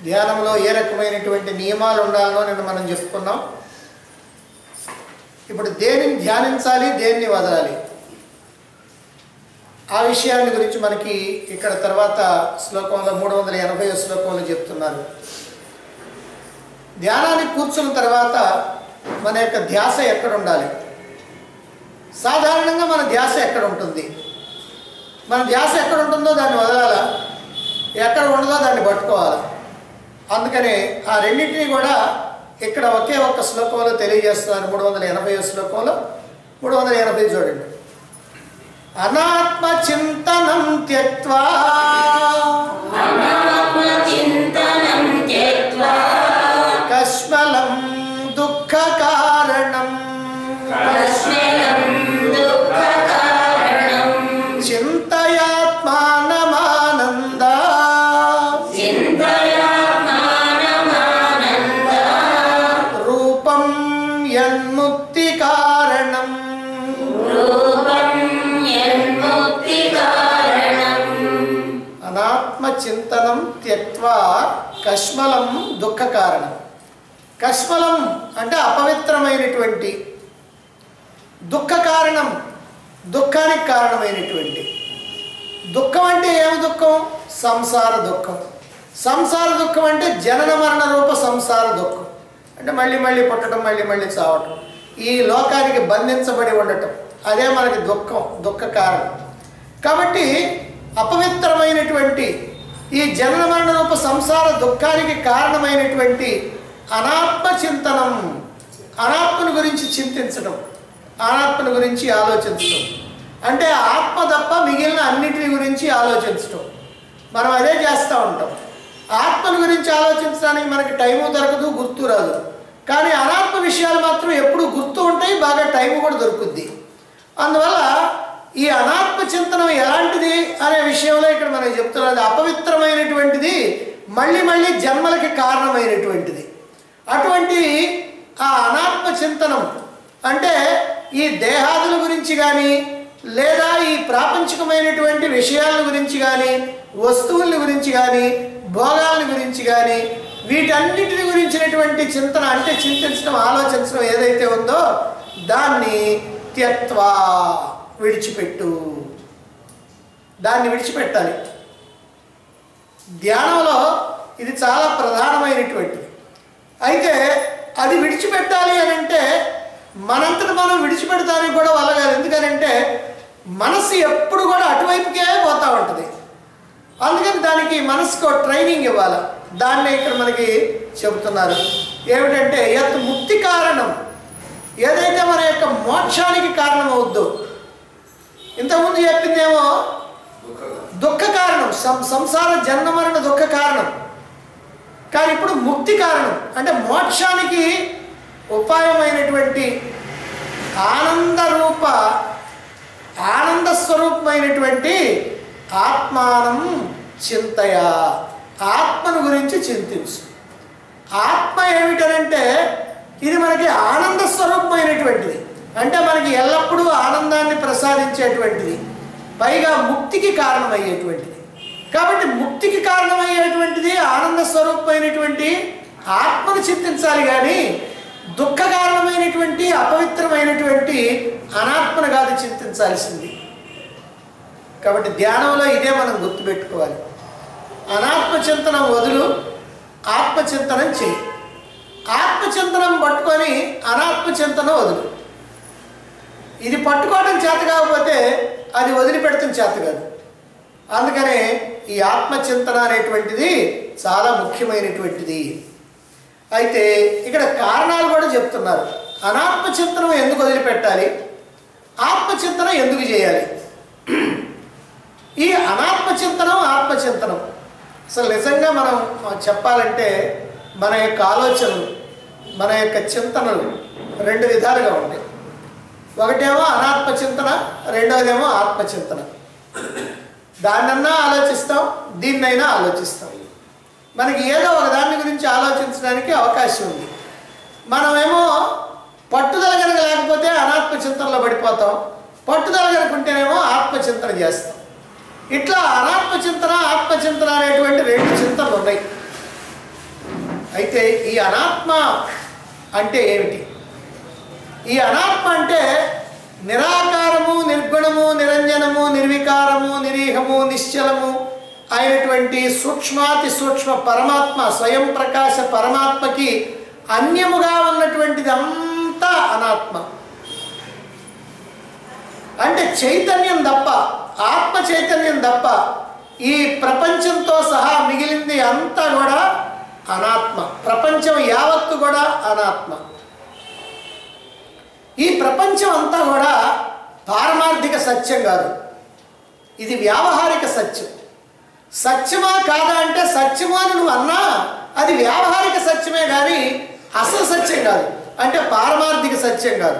ధ్యానంలో ఏ రకమైనటువంటి నియమాలు ఉండాలో నిన్న మనం చెప్పుకున్నాం ఇప్పుడు దేనిని ధ్యానించాలి దేన్ని వదలాలి ఆ విషయాన్ని గురించి మనకి ఇక్కడ తర్వాత శ్లోకంలో మూడు వందల ఎనభై శ్లోకంలో చెప్తున్నారు ధ్యానానికి కూర్చున్న తర్వాత మన యొక్క ధ్యాస ఎక్కడ ఉండాలి సాధారణంగా మన ధ్యాస ఎక్కడ ఉంటుంది మన ధ్యాస ఎక్కడ ఉంటుందో దాన్ని వదలాలా ఎక్కడ ఉండదో దాన్ని పట్టుకోవాలి అందుకని ఆ రెండింటినీ కూడా ఇక్కడ ఒకే ఒక్క శ్లోకంలో తెలియజేస్తున్నారు మూడు వందల ఎనభై శ్లోకంలో మూడు వందల ఎనభై చూడండి అనాత్మ చింతనం త్యక్వా అనాత్మచింతనం త్యక్త్వా కష్మలం దుఃఖ కారణం కస్మిలం దుఃఖకారణం చింతయాత్మానమానంద చింతయాత్మానమానంద రూపం యన్ముక్తి కారణం రూపం యన్ముక్తికారణం అనాత్మ చింతనం త్యక్వా కష్మలం దుఃఖ కారణం కష్మలం అంటే అపవిత్రమైనటువంటి దుఃఖ కారణం దుఃఖానికి కారణమైనటువంటి దుఃఖం అంటే ఏమి దుఃఖం సంసార దుఃఖం సంసార దుఃఖం అంటే జనన మరణ రూప సంసార దుఃఖం అంటే మళ్ళీ మళ్ళీ పుట్టడం మళ్ళీ మళ్ళీ చావటం ఈ లోకానికి బంధించబడి ఉండటం అదే మనకి దుఃఖం దుఃఖ కారణం కాబట్టి అపవిత్రమైనటువంటి ఈ జనన మరణ రూప సంసార దుఃఖానికి కారణమైనటువంటి అనాత్మ చింతనం అనాత్మను గురించి చింతించడం అనాత్మను గురించి ఆలోచించడం అంటే ఆత్మ తప్ప మిగిలిన అన్నిటిని గురించి ఆలోచించడం మనం అదే చేస్తూ ఉంటాం ఆత్మను గురించి ఆలోచించడానికి మనకి టైము దొరకదు గుర్తు రాదు కానీ అనాత్మ విషయాలు మాత్రం ఎప్పుడు గుర్తు ఉంటాయి బాగా టైం కూడా దొరుకుద్ది అందువల్ల ఈ అనాత్మ చింతనం ఎలాంటిది అనే విషయంలో ఇక్కడ మనకి చెప్తున్నది అపవిత్రమైనటువంటిది మళ్ళీ మళ్ళీ జన్మలకి కారణమైనటువంటిది అటువంటి ఆ అనాత్మ చింతనం అంటే ఈ దేహాదుల గురించి కానీ లేదా ఈ ప్రాపంచికమైనటువంటి విషయాల గురించి కానీ వస్తువుల గురించి కానీ భోగాల గురించి కానీ వీటన్నిటిని గురించినటువంటి చింతన అంటే చింతించడం ఆలోచించడం ఏదైతే ఉందో దాన్ని త్యక్వా విడిచిపెట్టు దాన్ని విడిచిపెట్టాలి ధ్యానంలో ఇది చాలా ప్రధానమైనటువంటిది అయితే అది విడిచిపెట్టాలి అని అంటే మనంతట మనం విడిచిపెడతానికి కూడా వలగాలి ఎందుకనంటే మనసు ఎప్పుడు కూడా అటువైపుకే పోతూ ఉంటుంది అందుకని దానికి మనసుకు ఒక ట్రైనింగ్ ఇవ్వాలి దాన్నే ఇక్కడ మనకి చెబుతున్నారు ఏమిటంటే యత్ ముక్తి కారణం ఏదైతే మన యొక్క మోక్షానికి కారణం అవుద్దో ఇంతకుముందు చెప్పిందేమో దుఃఖ కారణం సం సంసార జన్మ మరణ దుఃఖ కారణం కానీ ఇప్పుడు ముక్తి కారణం అంటే మోక్షానికి ఉపాయమైనటువంటి ఆనంద రూప ఆనంద స్వరూపమైనటువంటి ఆత్మానం చింతయ ఆత్మను గురించి చింతించు ఆత్మ ఏమిటనంటే ఇది మనకి ఆనంద స్వరూపమైనటువంటిది అంటే మనకి ఎల్లప్పుడూ ఆనందాన్ని ప్రసాదించేటువంటిది పైగా ముక్తికి కారణమయ్యేటువంటిది కాబట్టి ముక్తికి కారణమయ్యేటువంటిది ఆనంద స్వరూపమైనటువంటి ఆత్మను చింతించాలి కానీ దుఃఖ కారణమైనటువంటి అపవిత్రమైనటువంటి అనాత్మను కాదు చింతించాల్సింది కాబట్టి ధ్యానంలో ఇదే మనం గుర్తుపెట్టుకోవాలి అనాత్మ చింతనం వదులు ఆత్మచింతనం చేయి ఆత్మచింతనం పట్టుకొని అనాత్మ చింతన వదులు ఇది పట్టుకోవడం చేత కాకపోతే అది వదిలిపెడతాం చేత కాదు అందుకనే ఈ ఆత్మచింతన అనేటువంటిది చాలా ముఖ్యమైనటువంటిది అయితే ఇక్కడ కారణాలు కూడా చెప్తున్నారు అనాత్మ చింతనం ఎందుకు వదిలిపెట్టాలి ఆత్మచింతన ఎందుకు చేయాలి ఈ అనాత్మ చింతనం ఆత్మచింతనం అసలు నిజంగా మనం చెప్పాలంటే మన యొక్క ఆలోచనలు మన యొక్క చింతనలు రెండు విధాలుగా ఉంటాయి ఒకటేమో అనాత్మ చింతన రెండవదేమో ఆత్మచింతన దాన్నన్నా ఆలోచిస్తాం దీన్నైనా ఆలోచిస్తాం మనకి ఏదో ఒక దాని గురించి ఆలోచించడానికి అవకాశం ఉంది మనమేమో పట్టుదల కనుక లేకపోతే అనాత్మ చింతనలో పడిపోతాం పట్టుదల కనుక ఉంటేనేమో ఆత్మచింతన చేస్తాం ఇట్లా అనాత్మ చింతన ఆత్మచింతన అనేటువంటి రెండు చింతనలు ఉన్నాయి అయితే ఈ అనాత్మ అంటే ఏమిటి ఈ అనాత్మ అంటే నిరాకారము నిర్గుణము నిరంజనము నిర్వికారము నిరీహము నిశ్చలము అయినటువంటి సూక్ష్మాతి సూక్ష్మ పరమాత్మ స్వయం ప్రకాశ పరమాత్మకి అన్యముగా ఉన్నటువంటిది అంతా అనాత్మ అంటే చైతన్యం తప్ప ఆత్మ చైతన్యం తప్ప ఈ ప్రపంచంతో సహా మిగిలింది అంతా కూడా అనాత్మ ప్రపంచం యావత్తు కూడా అనాత్మ ఈ ప్రపంచం అంతా కూడా పారమార్థిక సత్యం కాదు ఇది వ్యావహారిక సత్యం సత్యమా కాదా అంటే సత్యము అని నువ్వు అన్నా అది వ్యావహారిక సత్యమే కానీ అసలు సత్యం కాదు అంటే పారమార్థిక సత్యం కాదు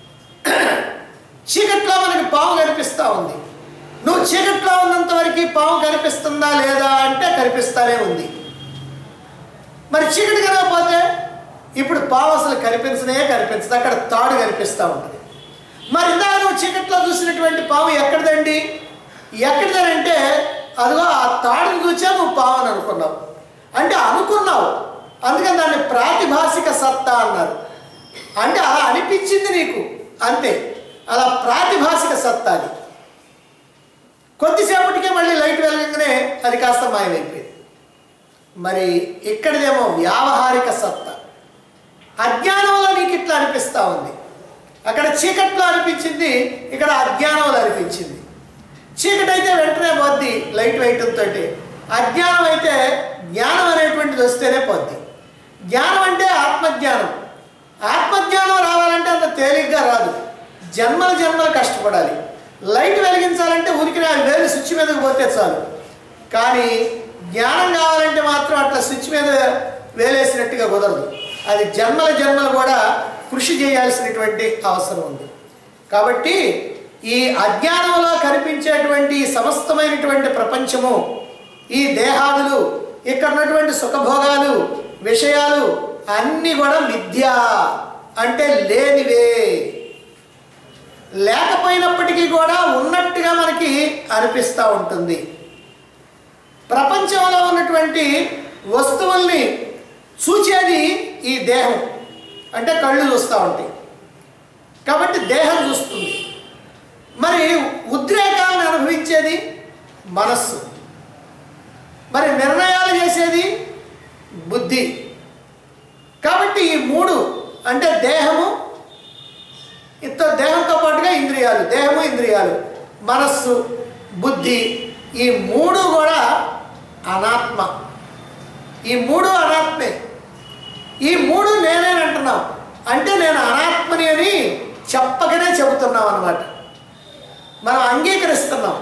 చీకట్లో మనకి పాము కనిపిస్తూ ఉంది నువ్వు చీకట్లో ఉన్నంత వరకు పాము కనిపిస్తుందా లేదా అంటే కనిపిస్తానే ఉంది మరి చీకటి కనకపోతే ఇప్పుడు పాము అసలు కనిపించనే కనిపించదు అక్కడ తాడు కనిపిస్తూ ఉంటుంది మరి ఇందాక నువ్వు చీకట్లో చూసినటువంటి పాము ఎక్కడిదండి ఎక్కడిదనంటే అదిగో ఆ తాడుని చూచా నువ్వు పాము అని అనుకున్నావు అంటే అనుకున్నావు అందుకని దాన్ని ప్రాతిభాషిక సత్తా అన్నారు అంటే అలా అనిపించింది నీకు అంతే అలా ప్రాతిభాషిక సత్తా అది కొద్దిసేపటికే మళ్ళీ లైట్ వెలగగానే అది కాస్త మాయమైపోయింది మరి ఇక్కడిదేమో వ్యావహారిక సత్తా అజ్ఞానంలో నీకు ఇట్లా అనిపిస్తూ ఉంది అక్కడ చీకట్లో అనిపించింది ఇక్కడ అజ్ఞానంలో అనిపించింది చీకటి అయితే వెంటనే పోద్ది లైట్ వేయటంతో అజ్ఞానం అయితే జ్ఞానం అనేటువంటిది వస్తేనే పోద్ది జ్ఞానం అంటే ఆత్మజ్ఞానం ఆత్మజ్ఞానం రావాలంటే అంత తేలిగ్గా రాదు జన్మల జన్మలు కష్టపడాలి లైట్ వెలిగించాలంటే ఉనికిన వేలు స్విచ్ మీదకి పోతే చాలు కానీ జ్ఞానం కావాలంటే మాత్రం అట్లా స్విచ్ మీద వేలేసినట్టుగా కుదరదు అది జన్మల జన్మలు కూడా కృషి చేయాల్సినటువంటి అవసరం ఉంది కాబట్టి ఈ అజ్ఞానంలో కనిపించేటువంటి ఈ సమస్తమైనటువంటి ప్రపంచము ఈ దేహాదులు ఇక్కడ ఉన్నటువంటి సుఖభోగాలు విషయాలు అన్నీ కూడా మిథ్య అంటే లేనివే లేకపోయినప్పటికీ కూడా ఉన్నట్టుగా మనకి అనిపిస్తూ ఉంటుంది ప్రపంచంలో ఉన్నటువంటి వస్తువుల్ని చూచేది ఈ దేహం అంటే కళ్ళు చూస్తూ ఉంటాయి కాబట్టి దేహం చూస్తుంది మరి ఉద్రేకాలను అనుభవించేది మనస్సు మరి నిర్ణయాలు చేసేది బుద్ధి కాబట్టి ఈ మూడు అంటే దేహము ఇంత దేహంతో పాటుగా ఇంద్రియాలు దేహము ఇంద్రియాలు మనస్సు బుద్ధి ఈ మూడు కూడా అనాత్మ ఈ మూడు అనాత్మే ఈ మూడు నేనే అంటున్నాం అంటే నేను అనాత్మని అని చెప్పకనే చెబుతున్నాం అన్నమాట మనం అంగీకరిస్తున్నాం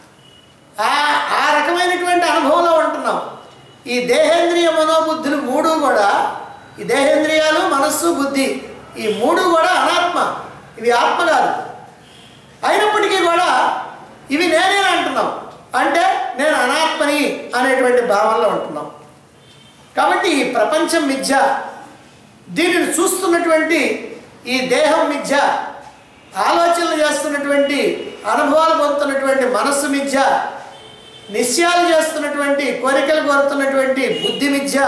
ఆ ఆ రకమైనటువంటి అనుభవంలో ఉంటున్నాం ఈ దేహేంద్రియ మనోబుద్ధులు మూడు కూడా ఈ దేహేంద్రియాలు మనస్సు బుద్ధి ఈ మూడు కూడా అనాత్మ ఇవి ఆత్మ కాదు అయినప్పటికీ కూడా ఇవి నేనే అంటున్నాం అంటే నేను అనాత్మని అనేటువంటి భావనలో ఉంటున్నాం కాబట్టి ఈ ప్రపంచం మిథ్య దీనిని చూస్తున్నటువంటి ఈ దేహం మిథ్య ఆలోచనలు చేస్తున్నటువంటి అనుభవాలు పొందుతున్నటువంటి మనస్సు మిథ్య నిశ్చయాలు చేస్తున్నటువంటి కోరికలు కోరుతున్నటువంటి బుద్ధి మిథ్య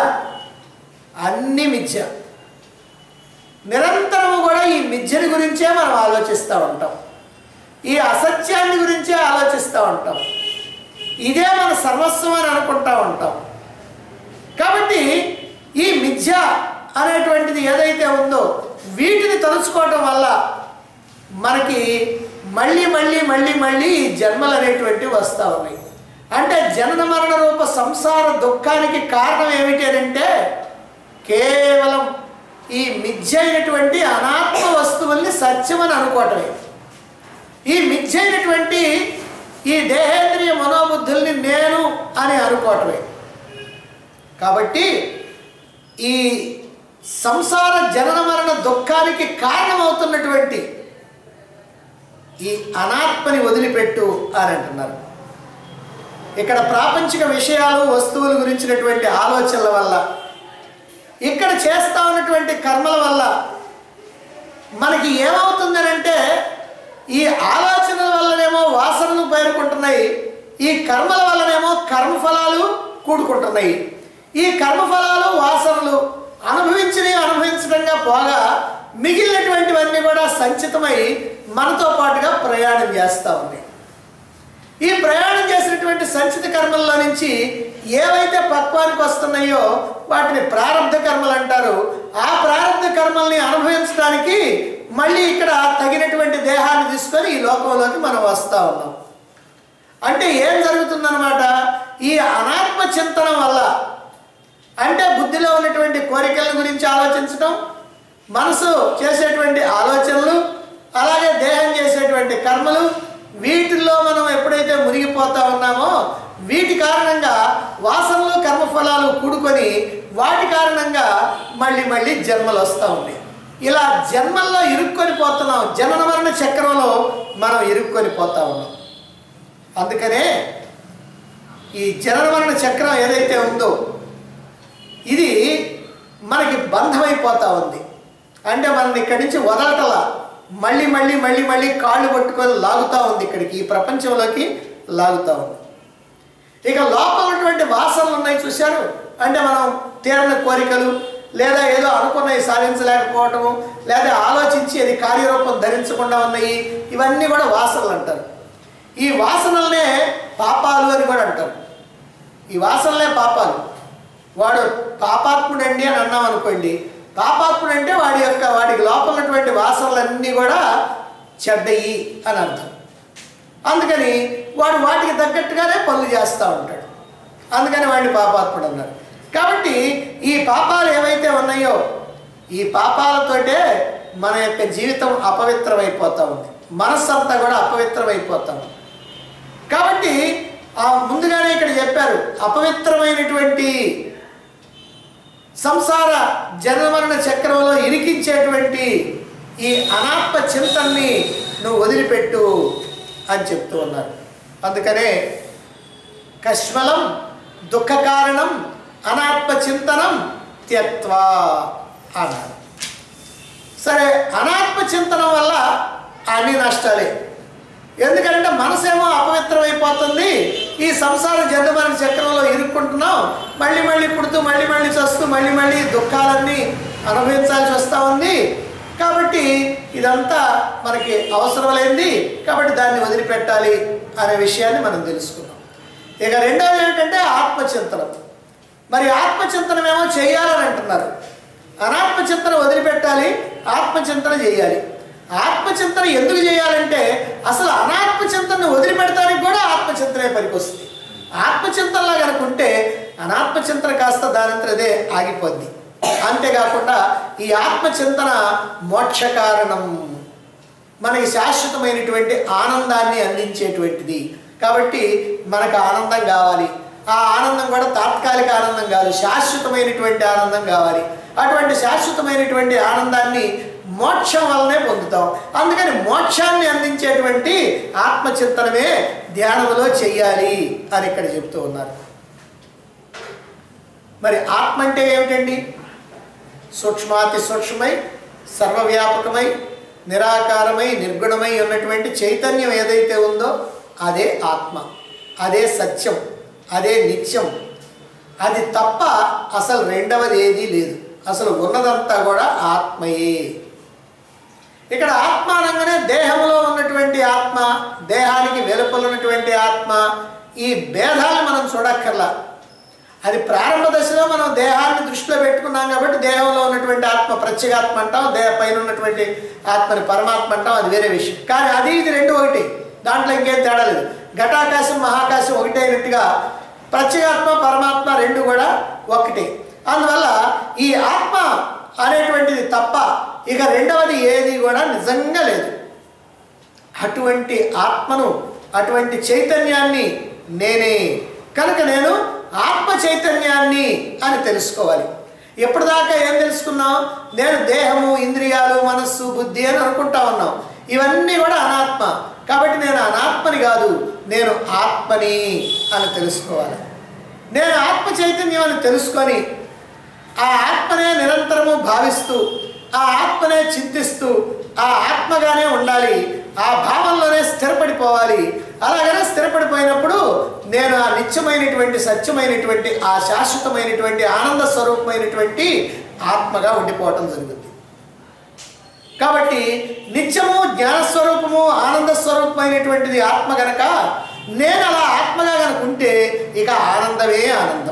అన్ని మిథ్య నిరంతరము కూడా ఈ మిథ్యని గురించే మనం ఆలోచిస్తూ ఉంటాం ఈ అసత్యాన్ని గురించే ఆలోచిస్తూ ఉంటాం ఇదే మన సర్వస్వం అని అనుకుంటా ఉంటాం కాబట్టి ఈ మిథ్య అనేటువంటిది ఏదైతే ఉందో వీటిని తలుచుకోవటం వల్ల మనకి మళ్ళీ మళ్ళీ మళ్ళీ మళ్ళీ ఈ జన్మలు అనేటువంటివి వస్తూ ఉన్నాయి అంటే జనన మరణ రూప సంసార దుఃఖానికి కారణం ఏమిటి అని అంటే కేవలం ఈ మిథ్య అయినటువంటి అనాత్మ వస్తువుల్ని సత్యమని అనుకోవటమే ఈ మిథ్య అయినటువంటి ఈ దేహేంద్రియ మనోబుద్ధుల్ని నేను అని అనుకోవటమే కాబట్టి ఈ సంసార జనన మరణ దుఃఖానికి కారణమవుతున్నటువంటి ఈ అనాత్మని వదిలిపెట్టు అని అంటున్నారు ఇక్కడ ప్రాపంచిక విషయాలు వస్తువుల గురించినటువంటి ఆలోచనల వల్ల ఇక్కడ చేస్తా ఉన్నటువంటి కర్మల వల్ల మనకి ఏమవుతుందనంటే ఈ ఆలోచనల వల్లనేమో వాసనలు పేరుకుంటున్నాయి ఈ కర్మల వల్లనేమో కర్మఫలాలు కూడుకుంటున్నాయి ఈ కర్మఫలాలు వాసనలు అనుభవించినవి అనుభవించడంగా పోగా మిగిలినటువంటివన్నీ కూడా సంచితమై మనతో పాటుగా ప్రయాణం చేస్తూ ఉన్నాయి ఈ ప్రయాణం చేసినటువంటి సంచిత కర్మల్లో నుంచి ఏవైతే పక్వానికి వస్తున్నాయో వాటిని ప్రారంధ కర్మలు అంటారు ఆ ప్రారంధ కర్మల్ని అనుభవించడానికి మళ్ళీ ఇక్కడ తగినటువంటి దేహాన్ని తీసుకొని ఈ లోకంలోకి మనం వస్తూ ఉన్నాం అంటే ఏం జరుగుతుందన్నమాట ఈ అనాత్మ చింతనం వల్ల అంటే బుద్ధిలో ఉన్నటువంటి కోరికల గురించి ఆలోచించడం మనసు చేసేటువంటి ఆలోచనలు అలాగే దేహం చేసేటువంటి కర్మలు వీటిల్లో మనం ఎప్పుడైతే మునిగిపోతా ఉన్నామో వీటి కారణంగా వాసనలు కర్మఫలాలు కూడుకొని వాటి కారణంగా మళ్ళీ మళ్ళీ జన్మలు వస్తూ ఉన్నాయి ఇలా జన్మల్లో ఇరుక్కొని పోతున్నాం జనన మరణ చక్రంలో మనం ఇరుక్కొని పోతా ఉన్నాం అందుకనే ఈ జనన మరణ చక్రం ఏదైతే ఉందో ఇది మనకి బంధమైపోతా ఉంది అంటే మనల్ని ఇక్కడి నుంచి వదలటలా మళ్ళీ మళ్ళీ మళ్ళీ మళ్ళీ కాళ్ళు పట్టుకొని లాగుతూ ఉంది ఇక్కడికి ఈ ప్రపంచంలోకి లాగుతూ ఉంది ఇక లోపల ఉన్నటువంటి వాసనలు ఉన్నాయి చూశారు అంటే మనం తీరని కోరికలు లేదా ఏదో అనుకున్నవి సాధించలేకపోవటము లేదా ఆలోచించి అది కార్యరూపం ధరించకుండా ఉన్నాయి ఇవన్నీ కూడా వాసనలు అంటారు ఈ వాసనలనే పాపాలు అని కూడా అంటారు ఈ వాసనలే పాపాలు వాడు పాపాత్ముడండి అని అన్నాం అనుకోండి పాపాత్ముడు అంటే వాడి యొక్క వాడికి లోపల ఉన్నటువంటి వాసనలన్నీ కూడా చెడ్డయి అని అర్థం అందుకని వాడు వాటికి తగ్గట్టుగానే పనులు చేస్తూ ఉంటాడు అందుకని వాడిని పాపాత్ముడు అన్నారు కాబట్టి ఈ పాపాలు ఏవైతే ఉన్నాయో ఈ పాపాలతోటే మన యొక్క జీవితం అపవిత్రమైపోతూ ఉంది మనస్సంతా కూడా అపవిత్రమైపోతా ఉంది కాబట్టి ఆ ముందుగానే ఇక్కడ చెప్పారు అపవిత్రమైనటువంటి సంసార జన్మరణ చక్రంలో ఇరికించేటువంటి ఈ అనాత్మ చింతన్ని నువ్వు వదిలిపెట్టు అని చెప్తూ ఉన్నారు అందుకనే కష్మలం దుఃఖ కారణం అనాత్మ చింతనం త్యక్వా అన్నారు సరే అనాత్మ చింతనం వల్ల అన్ని నష్టాలే ఎందుకంటే మనసేమో అపవిత్రమైపోతుంది ఈ సంసార జన్మరణ చక్రంలో ఇరుక్కుంటున్నాం మళ్ళీ మళ్ళీ పుడుతూ మళ్ళీ మళ్ళీ చస్తూ మళ్ళీ మళ్ళీ దుఃఖాలన్నీ అనుభవించాల్సి వస్తూ ఉంది కాబట్టి ఇదంతా మనకి అవసరం లేనిది కాబట్టి దాన్ని వదిలిపెట్టాలి అనే విషయాన్ని మనం తెలుసుకున్నాం ఇక రెండవది ఏంటంటే ఆత్మచింతనం మరి ఆత్మచింతనం ఏమో చేయాలని అంటున్నారు అనాత్మచింతన వదిలిపెట్టాలి ఆత్మచింతన చేయాలి ఆత్మచింతన ఎందుకు చేయాలంటే అసలు అనాత్మచింతనను వదిలిపెడతానికి కూడా ఆత్మచింతనే పనికొస్తుంది ఆత్మచింతనలా కనుక ఉంటే అనాత్మచింతన కాస్త దానంతరదే ఆగిపోద్ది అంతేకాకుండా ఈ ఆత్మచింతన మోక్ష కారణం మనకి శాశ్వతమైనటువంటి ఆనందాన్ని అందించేటువంటిది కాబట్టి మనకు ఆనందం కావాలి ఆ ఆనందం కూడా తాత్కాలిక ఆనందం కాదు శాశ్వతమైనటువంటి ఆనందం కావాలి అటువంటి శాశ్వతమైనటువంటి ఆనందాన్ని మోక్షం వల్లనే పొందుతాం అందుకని మోక్షాన్ని అందించేటువంటి ఆత్మచింతనమే ధ్యానంలో చెయ్యాలి అని ఇక్కడ చెప్తూ ఉన్నారు మరి ఆత్మ అంటే ఏమిటండి సూక్ష్మాతి సూక్ష్మమై సర్వవ్యాపకమై నిరాకారమై నిర్గుణమై ఉన్నటువంటి చైతన్యం ఏదైతే ఉందో అదే ఆత్మ అదే సత్యం అదే నిత్యం అది తప్ప అసలు రెండవది ఏదీ లేదు అసలు ఉన్నదంతా కూడా ఆత్మయే ఇక్కడ ఆత్మ అనగానే దేహంలో ఉన్నటువంటి ఆత్మ దేహానికి వెలుపల ఉన్నటువంటి ఆత్మ ఈ భేదాలు మనం చూడక్కర్లా అది ప్రారంభ దశలో మనం దేహాన్ని దృష్టిలో పెట్టుకున్నాం కాబట్టి దేహంలో ఉన్నటువంటి ఆత్మ ప్రత్యేగాత్మ అంటాం దేహ పైన ఉన్నటువంటి ఆత్మని పరమాత్మ అంటాం అది వేరే విషయం కానీ అది ఇది రెండు ఒకటి దాంట్లో ఇంకేం తేడా లేదు ఘటాకాశం మహాకాశం ఒకటే అయినట్టుగా ప్రత్యేగాత్మ పరమాత్మ రెండు కూడా ఒకటే అందువల్ల ఈ ఆత్మ అనేటువంటిది తప్ప ఇక రెండవది ఏది కూడా నిజంగా లేదు అటువంటి ఆత్మను అటువంటి చైతన్యాన్ని నేనే కనుక నేను ఆత్మ చైతన్యాన్ని అని తెలుసుకోవాలి ఎప్పటిదాకా ఏం తెలుసుకున్నాం నేను దేహము ఇంద్రియాలు మనస్సు బుద్ధి అని అనుకుంటా ఉన్నాం ఇవన్నీ కూడా అనాత్మ కాబట్టి నేను అనాత్మని కాదు నేను ఆత్మని అని తెలుసుకోవాలి నేను ఆత్మ చైతన్యం అని తెలుసుకొని ఆ ఆత్మనే నిరంతరము భావిస్తూ ఆ ఆత్మనే చింతిస్తూ ఆ ఆత్మగానే ఉండాలి ఆ భావంలోనే స్థిరపడిపోవాలి అలాగనే స్థిరపడిపోయినప్పుడు నేను ఆ నిత్యమైనటువంటి సత్యమైనటువంటి ఆ శాశ్వతమైనటువంటి ఆనంద స్వరూపమైనటువంటి ఆత్మగా ఉండిపోవటం జరుగుతుంది కాబట్టి నిత్యము జ్ఞానస్వరూపము ఆనంద స్వరూపమైనటువంటిది ఆత్మ గనక నేను అలా ఆత్మగా గనక ఉంటే ఇక ఆనందమే ఆనందం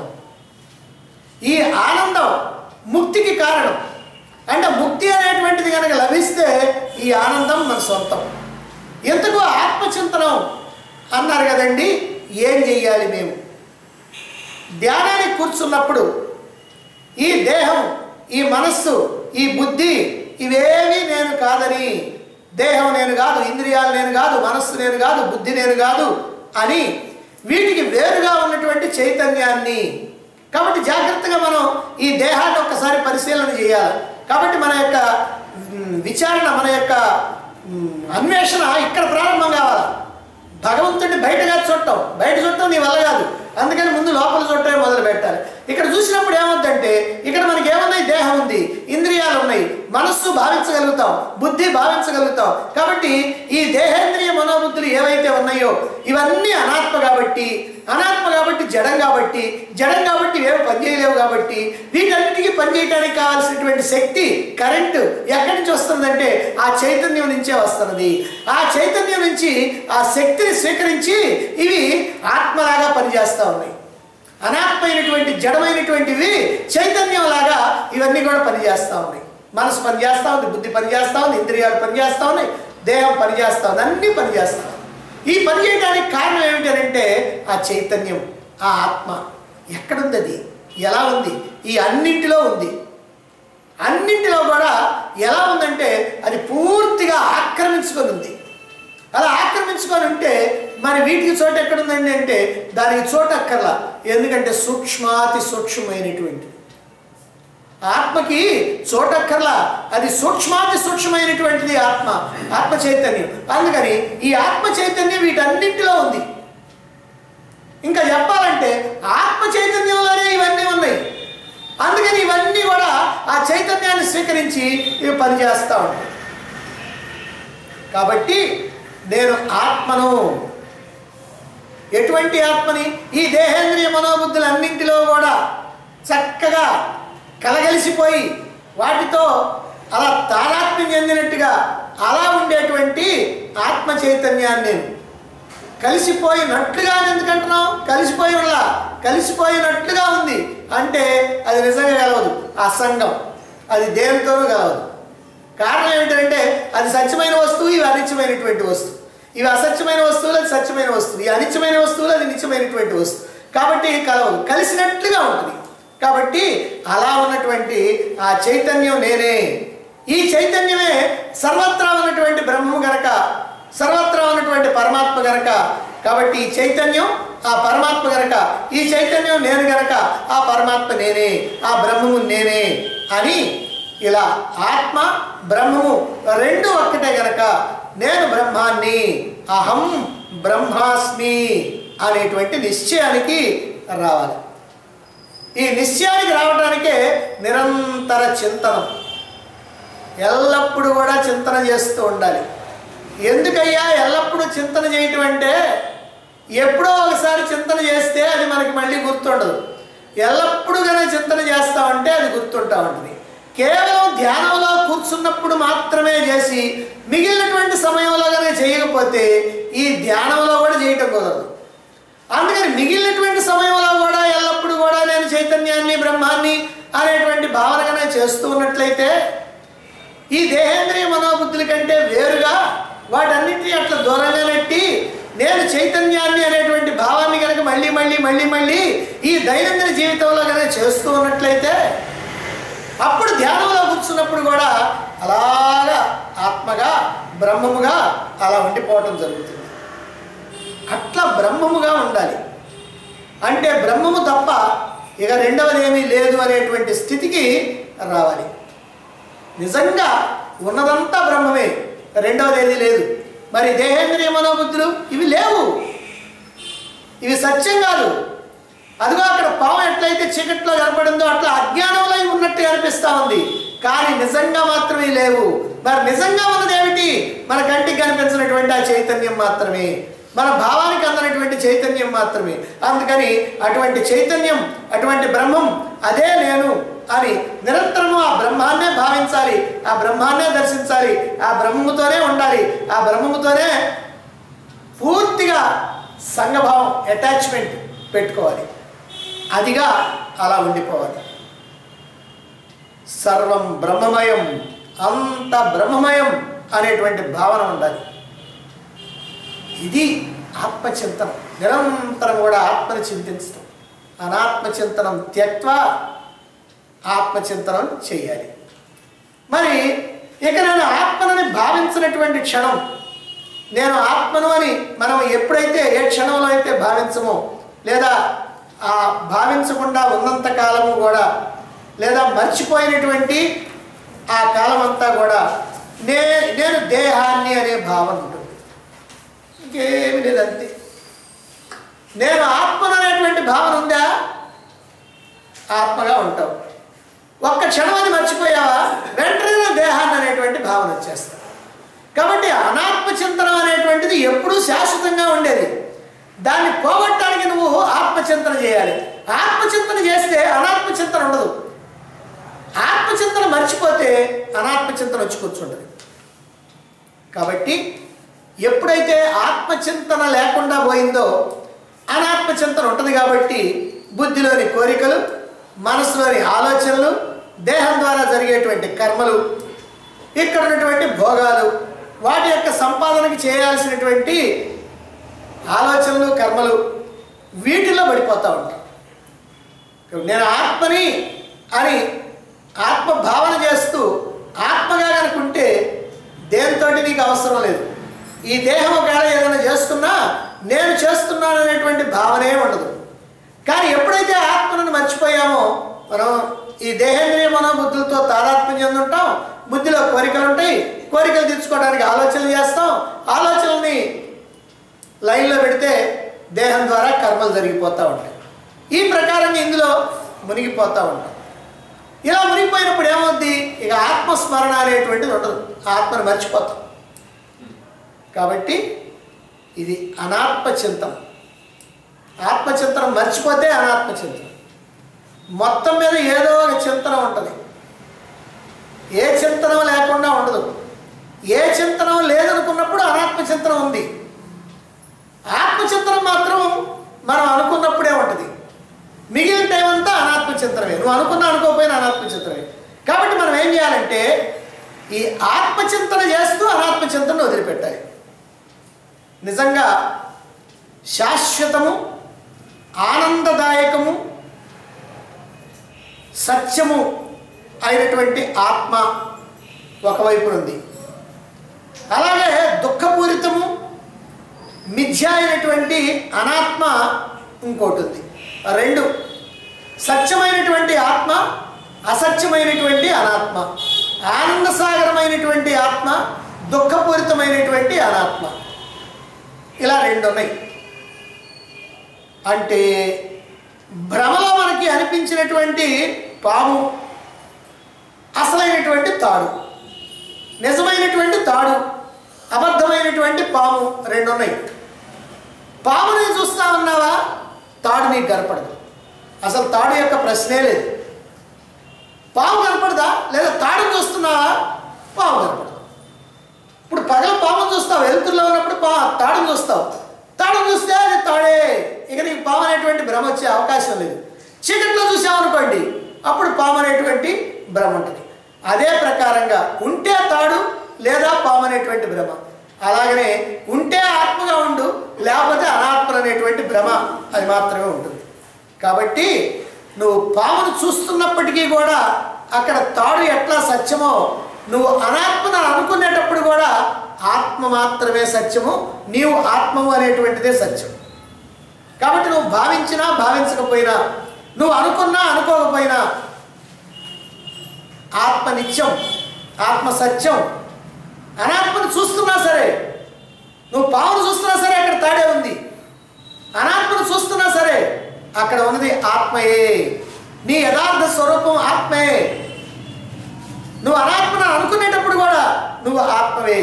ఈ ఆనందం ముక్తికి కారణం అంటే ముక్తి అనేటువంటిది కనుక లభిస్తే ఈ ఆనందం మన సొంతం ఎందుకు ఆత్మచింతనం అన్నారు కదండి ఏం చెయ్యాలి మేము ధ్యానానికి కూర్చున్నప్పుడు ఈ దేహం ఈ మనస్సు ఈ బుద్ధి ఇవేవి నేను కాదని దేహం నేను కాదు ఇంద్రియాలు నేను కాదు మనస్సు నేను కాదు బుద్ధి నేను కాదు అని వీటికి వేరుగా ఉన్నటువంటి చైతన్యాన్ని కాబట్టి జాగ్రత్తగా మనం ఈ దేహాన్ని ఒక్కసారి పరిశీలన చేయాలి కాబట్టి మన యొక్క మ్, విచారణ మన యొక్క మ్, అన్వేషణ ఇక్కడ ప్రారంభం కావాలి భగవంతుడిని బయటగా చూడటం బయట చూడటం నీ వల్ల కాదు అందుకని ముందు లోపల చూడటమే మొదలు పెట్టాలి ఇక్కడ చూసినప్పుడు ఏమవుద్దంటే ఇక్కడ మనకి ఏమున్నాయి దేహం ఉంది ఇంద్రియాలు ఉన్నాయి మనస్సు భావించగలుగుతాం బుద్ధి భావించగలుగుతాం కాబట్టి ఈ దేహేంద్రియ మనోబుద్ధులు ఏవైతే ఉన్నాయో ఇవన్నీ అనాత్మ కాబట్టి అనాత్మ కాబట్టి జడం కాబట్టి జడం కాబట్టి ఏమి పనిచేయలేవు కాబట్టి వీటన్నిటికీ పనిచేయడానికి కావాల్సినటువంటి శక్తి కరెంటు ఎక్కడి నుంచి వస్తుందంటే ఆ చైతన్యం నుంచే వస్తున్నది ఆ చైతన్యం నుంచి ఆ శక్తిని స్వీకరించి ఇవి ఆత్మలాగా పనిచేస్తూ ఉన్నాయి అనాత్మైనటువంటి జడమైనటువంటివి చైతన్యంలాగా ఇవన్నీ కూడా పనిచేస్తూ ఉన్నాయి మనసు పనిచేస్తూ ఉంది బుద్ధి పనిచేస్తూ ఉంది ఇంద్రియాలు పనిచేస్తూ ఉన్నాయి దేహం పనిచేస్తూ ఉంది అన్నీ పనిచేస్తూ ఉంది ఈ పని చేయడానికి కారణం ఏమిటంటే ఆ చైతన్యం ఆ ఆత్మ ఎక్కడుంది అది ఎలా ఉంది ఈ అన్నింటిలో ఉంది అన్నింటిలో కూడా ఎలా ఉందంటే అది పూర్తిగా ఆక్రమించుకొని ఉంది అలా ఆక్రమించుకొని ఉంటే మరి వీటికి చోట ఎక్కడుందండి అంటే దానికి చోట అక్కర్లా ఎందుకంటే సూక్ష్మాతి సూక్ష్మమైనటువంటిది ఆత్మకి చోటక్కర్లా అది సూక్ష్మాతి సూక్ష్మమైనటువంటిది ఆత్మ ఆత్మ చైతన్యం అందుకని ఈ ఆత్మ చైతన్యం వీటన్నింటిలో ఉంది ఇంకా చెప్పాలంటే ఆత్మ చైతన్యంలోనే ఇవన్నీ ఉన్నాయి అందుకని ఇవన్నీ కూడా ఆ చైతన్యాన్ని స్వీకరించి ఇవి పనిచేస్తూ ఉంటాయి కాబట్టి నేను ఆత్మను ఎటువంటి ఆత్మని ఈ దేహేంద్రియ మనోబుద్ధులన్నింటిలో కూడా చక్కగా కలగలిసిపోయి వాటితో అలా తారాత్మ్యం చెందినట్టుగా అలా ఉండేటువంటి ఆత్మ చైతన్యాన్ని నేను కలిసిపోయినట్లుగా అని ఎందుకంటున్నాం కలిసిపోయినలా కలిసిపోయినట్లుగా ఉంది అంటే అది నిజంగా కలవదు అసంగం అది దేనితోనూ కలవదు కారణం ఏమిటంటే అది సత్యమైన వస్తువు ఇవి అనిత్యమైనటువంటి వస్తువు ఇవి అసత్యమైన వస్తువులు అది సత్యమైన వస్తువు ఈ అనిత్యమైన వస్తువులు అది నిత్యమైనటువంటి వస్తువు కాబట్టి కలవదు కలిసినట్లుగా ఉంటుంది కాబట్టి అలా ఉన్నటువంటి ఆ చైతన్యం నేనే ఈ చైతన్యమే సర్వత్రా ఉన్నటువంటి బ్రహ్మము గనక సర్వత్రా ఉన్నటువంటి పరమాత్మ గనక కాబట్టి ఈ చైతన్యం ఆ పరమాత్మ గనక ఈ చైతన్యం నేను గనక ఆ పరమాత్మ నేనే ఆ బ్రహ్మము నేనే అని ఇలా ఆత్మ బ్రహ్మము రెండు ఒక్కటే గనక నేను బ్రహ్మాన్ని అహం బ్రహ్మాస్మి అనేటువంటి నిశ్చయానికి రావాలి ఈ నిశ్చయానికి రావడానికే నిరంతర చింతనం ఎల్లప్పుడూ కూడా చింతన చేస్తూ ఉండాలి ఎందుకయ్యా ఎల్లప్పుడూ చింతన చేయటం అంటే ఎప్పుడో ఒకసారి చింతన చేస్తే అది మనకి మళ్ళీ గుర్తుండదు ఎల్లప్పుడూ కానీ చింతన చేస్తామంటే అది గుర్తుంటా ఉంటుంది కేవలం ధ్యానంలో కూర్చున్నప్పుడు మాత్రమే చేసి మిగిలినటువంటి సమయంలో కానీ చేయకపోతే ఈ ధ్యానంలో కూడా చేయటం కుదరదు అందుకని మిగిలినటువంటి సమయంలో కూడా ఎల్లప్పుడూ కూడా నేను చైతన్యాన్ని బ్రహ్మాన్ని అనేటువంటి భావనగానే చేస్తూ ఉన్నట్లయితే ఈ దేహేంద్రియ మనోబుద్ధుల కంటే వేరుగా వాటన్నిటిని అట్లా దూరంగా నెట్టి నేను చైతన్యాన్ని అనేటువంటి భావాన్ని కనుక మళ్ళీ మళ్ళీ మళ్ళీ మళ్ళీ ఈ దైనందిన జీవితంలో కనుక చేస్తూ ఉన్నట్లయితే అప్పుడు ధ్యానంలో కూర్చున్నప్పుడు కూడా అలాగా ఆత్మగా బ్రహ్మముగా అలా ఉండిపోవటం జరుగుతుంది అట్లా బ్రహ్మముగా ఉండాలి అంటే బ్రహ్మము తప్ప ఇక రెండవది ఏమీ లేదు అనేటువంటి స్థితికి రావాలి నిజంగా ఉన్నదంతా బ్రహ్మమే రెండవది ఏది లేదు మరి దేహేంద్రియ మనోబుద్ధులు ఇవి లేవు ఇవి సత్యం కాదు అదిగో అక్కడ పాము ఎట్లయితే చీకట్లో కనపడిందో అట్లా అజ్ఞానంలో ఇవి ఉన్నట్టు అనిపిస్తా ఉంది కానీ నిజంగా మాత్రమే లేవు మరి నిజంగా ఉన్నది ఏమిటి మన కంటికి కనిపించినటువంటి ఆ చైతన్యం మాత్రమే మన భావానికి అందనటువంటి చైతన్యం మాత్రమే అందుకని అటువంటి చైతన్యం అటువంటి బ్రహ్మం అదే నేను అని నిరంతరము ఆ బ్రహ్మాన్నే భావించాలి ఆ బ్రహ్మాన్నే దర్శించాలి ఆ బ్రహ్మముతోనే ఉండాలి ఆ బ్రహ్మముతోనే పూర్తిగా సంఘభావం అటాచ్మెంట్ పెట్టుకోవాలి అదిగా అలా ఉండిపోవాలి సర్వం బ్రహ్మమయం అంత బ్రహ్మమయం అనేటువంటి భావన ఉండాలి ఇది ఆత్మచింతనం నిరంతరం కూడా ఆత్మని చింతించడం అనాత్మచింతనం త్యక్వ ఆత్మచింతనం చేయాలి మరి ఇక నేను ఆత్మనని భావించినటువంటి క్షణం నేను ఆత్మను అని మనం ఎప్పుడైతే ఏ క్షణంలో అయితే భావించమో లేదా ఆ భావించకుండా ఉన్నంత కాలము కూడా లేదా మర్చిపోయినటువంటి ఆ కాలం అంతా కూడా నే నేను దేహాన్ని అనే భావన ఉంటుంది ఇంకేమి లేదు అంతే నేను ఆత్మను అనేటువంటి భావన ఉందా ఆత్మగా ఉంటావు ఒక్క క్షణం అది మర్చిపోయావా వెంటనే నా దేహాన్ని అనేటువంటి భావన వచ్చేస్తా కాబట్టి అనాత్మ చింతనం అనేటువంటిది ఎప్పుడూ శాశ్వతంగా ఉండేది దాన్ని పోగొట్టడానికి నువ్వు ఆత్మచింతన చేయాలి ఆత్మచింతన చేస్తే అనాత్మ చింతన ఉండదు ఆత్మచింతన మర్చిపోతే అనాత్మ చింతన వచ్చి కూర్చుంటుంది కాబట్టి ఎప్పుడైతే ఆత్మచింతన లేకుండా పోయిందో అనాత్మచింతన ఉంటుంది కాబట్టి బుద్ధిలోని కోరికలు మనసులోని ఆలోచనలు దేహం ద్వారా జరిగేటువంటి కర్మలు ఇక్కడ ఉన్నటువంటి భోగాలు వాటి యొక్క సంపాదనకి చేయాల్సినటువంటి ఆలోచనలు కర్మలు వీటిలో పడిపోతూ ఉంటాం నేను ఆత్మని అని ఆత్మ భావన చేస్తూ ఆత్మగా కనుకుంటే దేంతో నీకు అవసరం లేదు ఈ దేహం ఒకవేళ ఏదైనా చేస్తున్నా నేను చేస్తున్నాను అనేటువంటి భావనే ఉండదు కానీ ఎప్పుడైతే ఆత్మను మర్చిపోయామో మనం ఈ దేహేంద్రియ మనోబుద్ధులతో తాదాత్మ్యం చెంది ఉంటాం బుద్ధిలో కోరికలు ఉంటాయి కోరికలు తీర్చుకోవడానికి ఆలోచనలు చేస్తాం ఆలోచనల్ని లైన్లో పెడితే దేహం ద్వారా కర్మలు జరిగిపోతూ ఉంటాయి ఈ ప్రకారంగా ఇందులో మునిగిపోతూ ఉంటాం ఇలా మునిగిపోయినప్పుడు ఏమవుద్ది ఇక ఆత్మస్మరణ అనేటువంటిది ఉండదు ఆత్మను మర్చిపోతాం కాబట్టి ఇది అనాత్మ చింతనం ఆత్మచింతనం మర్చిపోతే అనాత్మ చింతనం మొత్తం మీద ఏదో ఒక చింతన ఉంటుంది ఏ చింతనం లేకుండా ఉండదు ఏ చింతనం లేదనుకున్నప్పుడు అనాత్మ చింతనం ఉంది ఆత్మచింతనం మాత్రం మనం అనుకున్నప్పుడే ఉంటుంది మిగిలిన టైం అంతా అనాత్మ చింతనమే నువ్వు అనుకున్నా అనుకోకపోయినా అనాత్మ చింతనమే కాబట్టి మనం ఏం చేయాలంటే ఈ ఆత్మచింతన చేస్తూ అనాత్మ చింతనను వదిలిపెట్టాలి నిజంగా శాశ్వతము ఆనందదాయకము సత్యము అయినటువంటి ఆత్మ ఒకవైపు ఉంది అలాగే దుఃఖపూరితము మిథ్య అయినటువంటి అనాత్మ ఇంకోటి ఉంది ఆ రెండు సత్యమైనటువంటి ఆత్మ అసత్యమైనటువంటి అనాత్మ ఆనందసాగరమైనటువంటి ఆత్మ దుఃఖపూరితమైనటువంటి అనాత్మ ఇలా రెండు ఉన్నాయి అంటే భ్రమలో మనకి అనిపించినటువంటి పాము అసలైనటువంటి తాడు నిజమైనటువంటి తాడు అబద్ధమైనటువంటి పాము రెండు ఉన్నాయి పాముని చూస్తా ఉన్నావా తాడు నీకు కనపడదు అసలు తాడు యొక్క ప్రశ్నే లేదు పాము కనపడదా లేదా తాడు చూస్తున్నావా పాము కనపడదు ఇప్పుడు పగల పాము చూస్తావు వెలుతురులో ఉన్నప్పుడు పా తాడును చూస్తావు తాడు చూస్తే అది తాడే ఇక నీకు పాము అనేటువంటి భ్రమ వచ్చే అవకాశం లేదు చీకట్లో చూసామనుకోండి అప్పుడు పాము అనేటువంటి భ్రమ ఉంటుంది అదే ప్రకారంగా ఉంటే తాడు లేదా పాము అనేటువంటి భ్రమ అలాగనే ఉంటే ఆత్మగా ఉండు లేకపోతే అనాత్మ అనేటువంటి భ్రమ అది మాత్రమే ఉంటుంది కాబట్టి నువ్వు పామును చూస్తున్నప్పటికీ కూడా అక్కడ తాడు ఎట్లా సత్యమో నువ్వు అనాత్మను అనుకునేటప్పుడు కూడా ఆత్మ మాత్రమే సత్యము నీవు ఆత్మము అనేటువంటిదే సత్యం కాబట్టి నువ్వు భావించినా భావించకపోయినా నువ్వు అనుకున్నా అనుకోకపోయినా ఆత్మ నిత్యం ఆత్మ సత్యం అనాత్మను చూస్తున్నా సరే నువ్వు పావును చూస్తున్నా సరే అక్కడ తాడే ఉంది అనాత్మను చూస్తున్నా సరే అక్కడ ఉన్నది ఆత్మయే నీ యథార్థ స్వరూపం ఆత్మే నువ్వు అనాత్మను అనుకునేటప్పుడు కూడా నువ్వు ఆత్మవే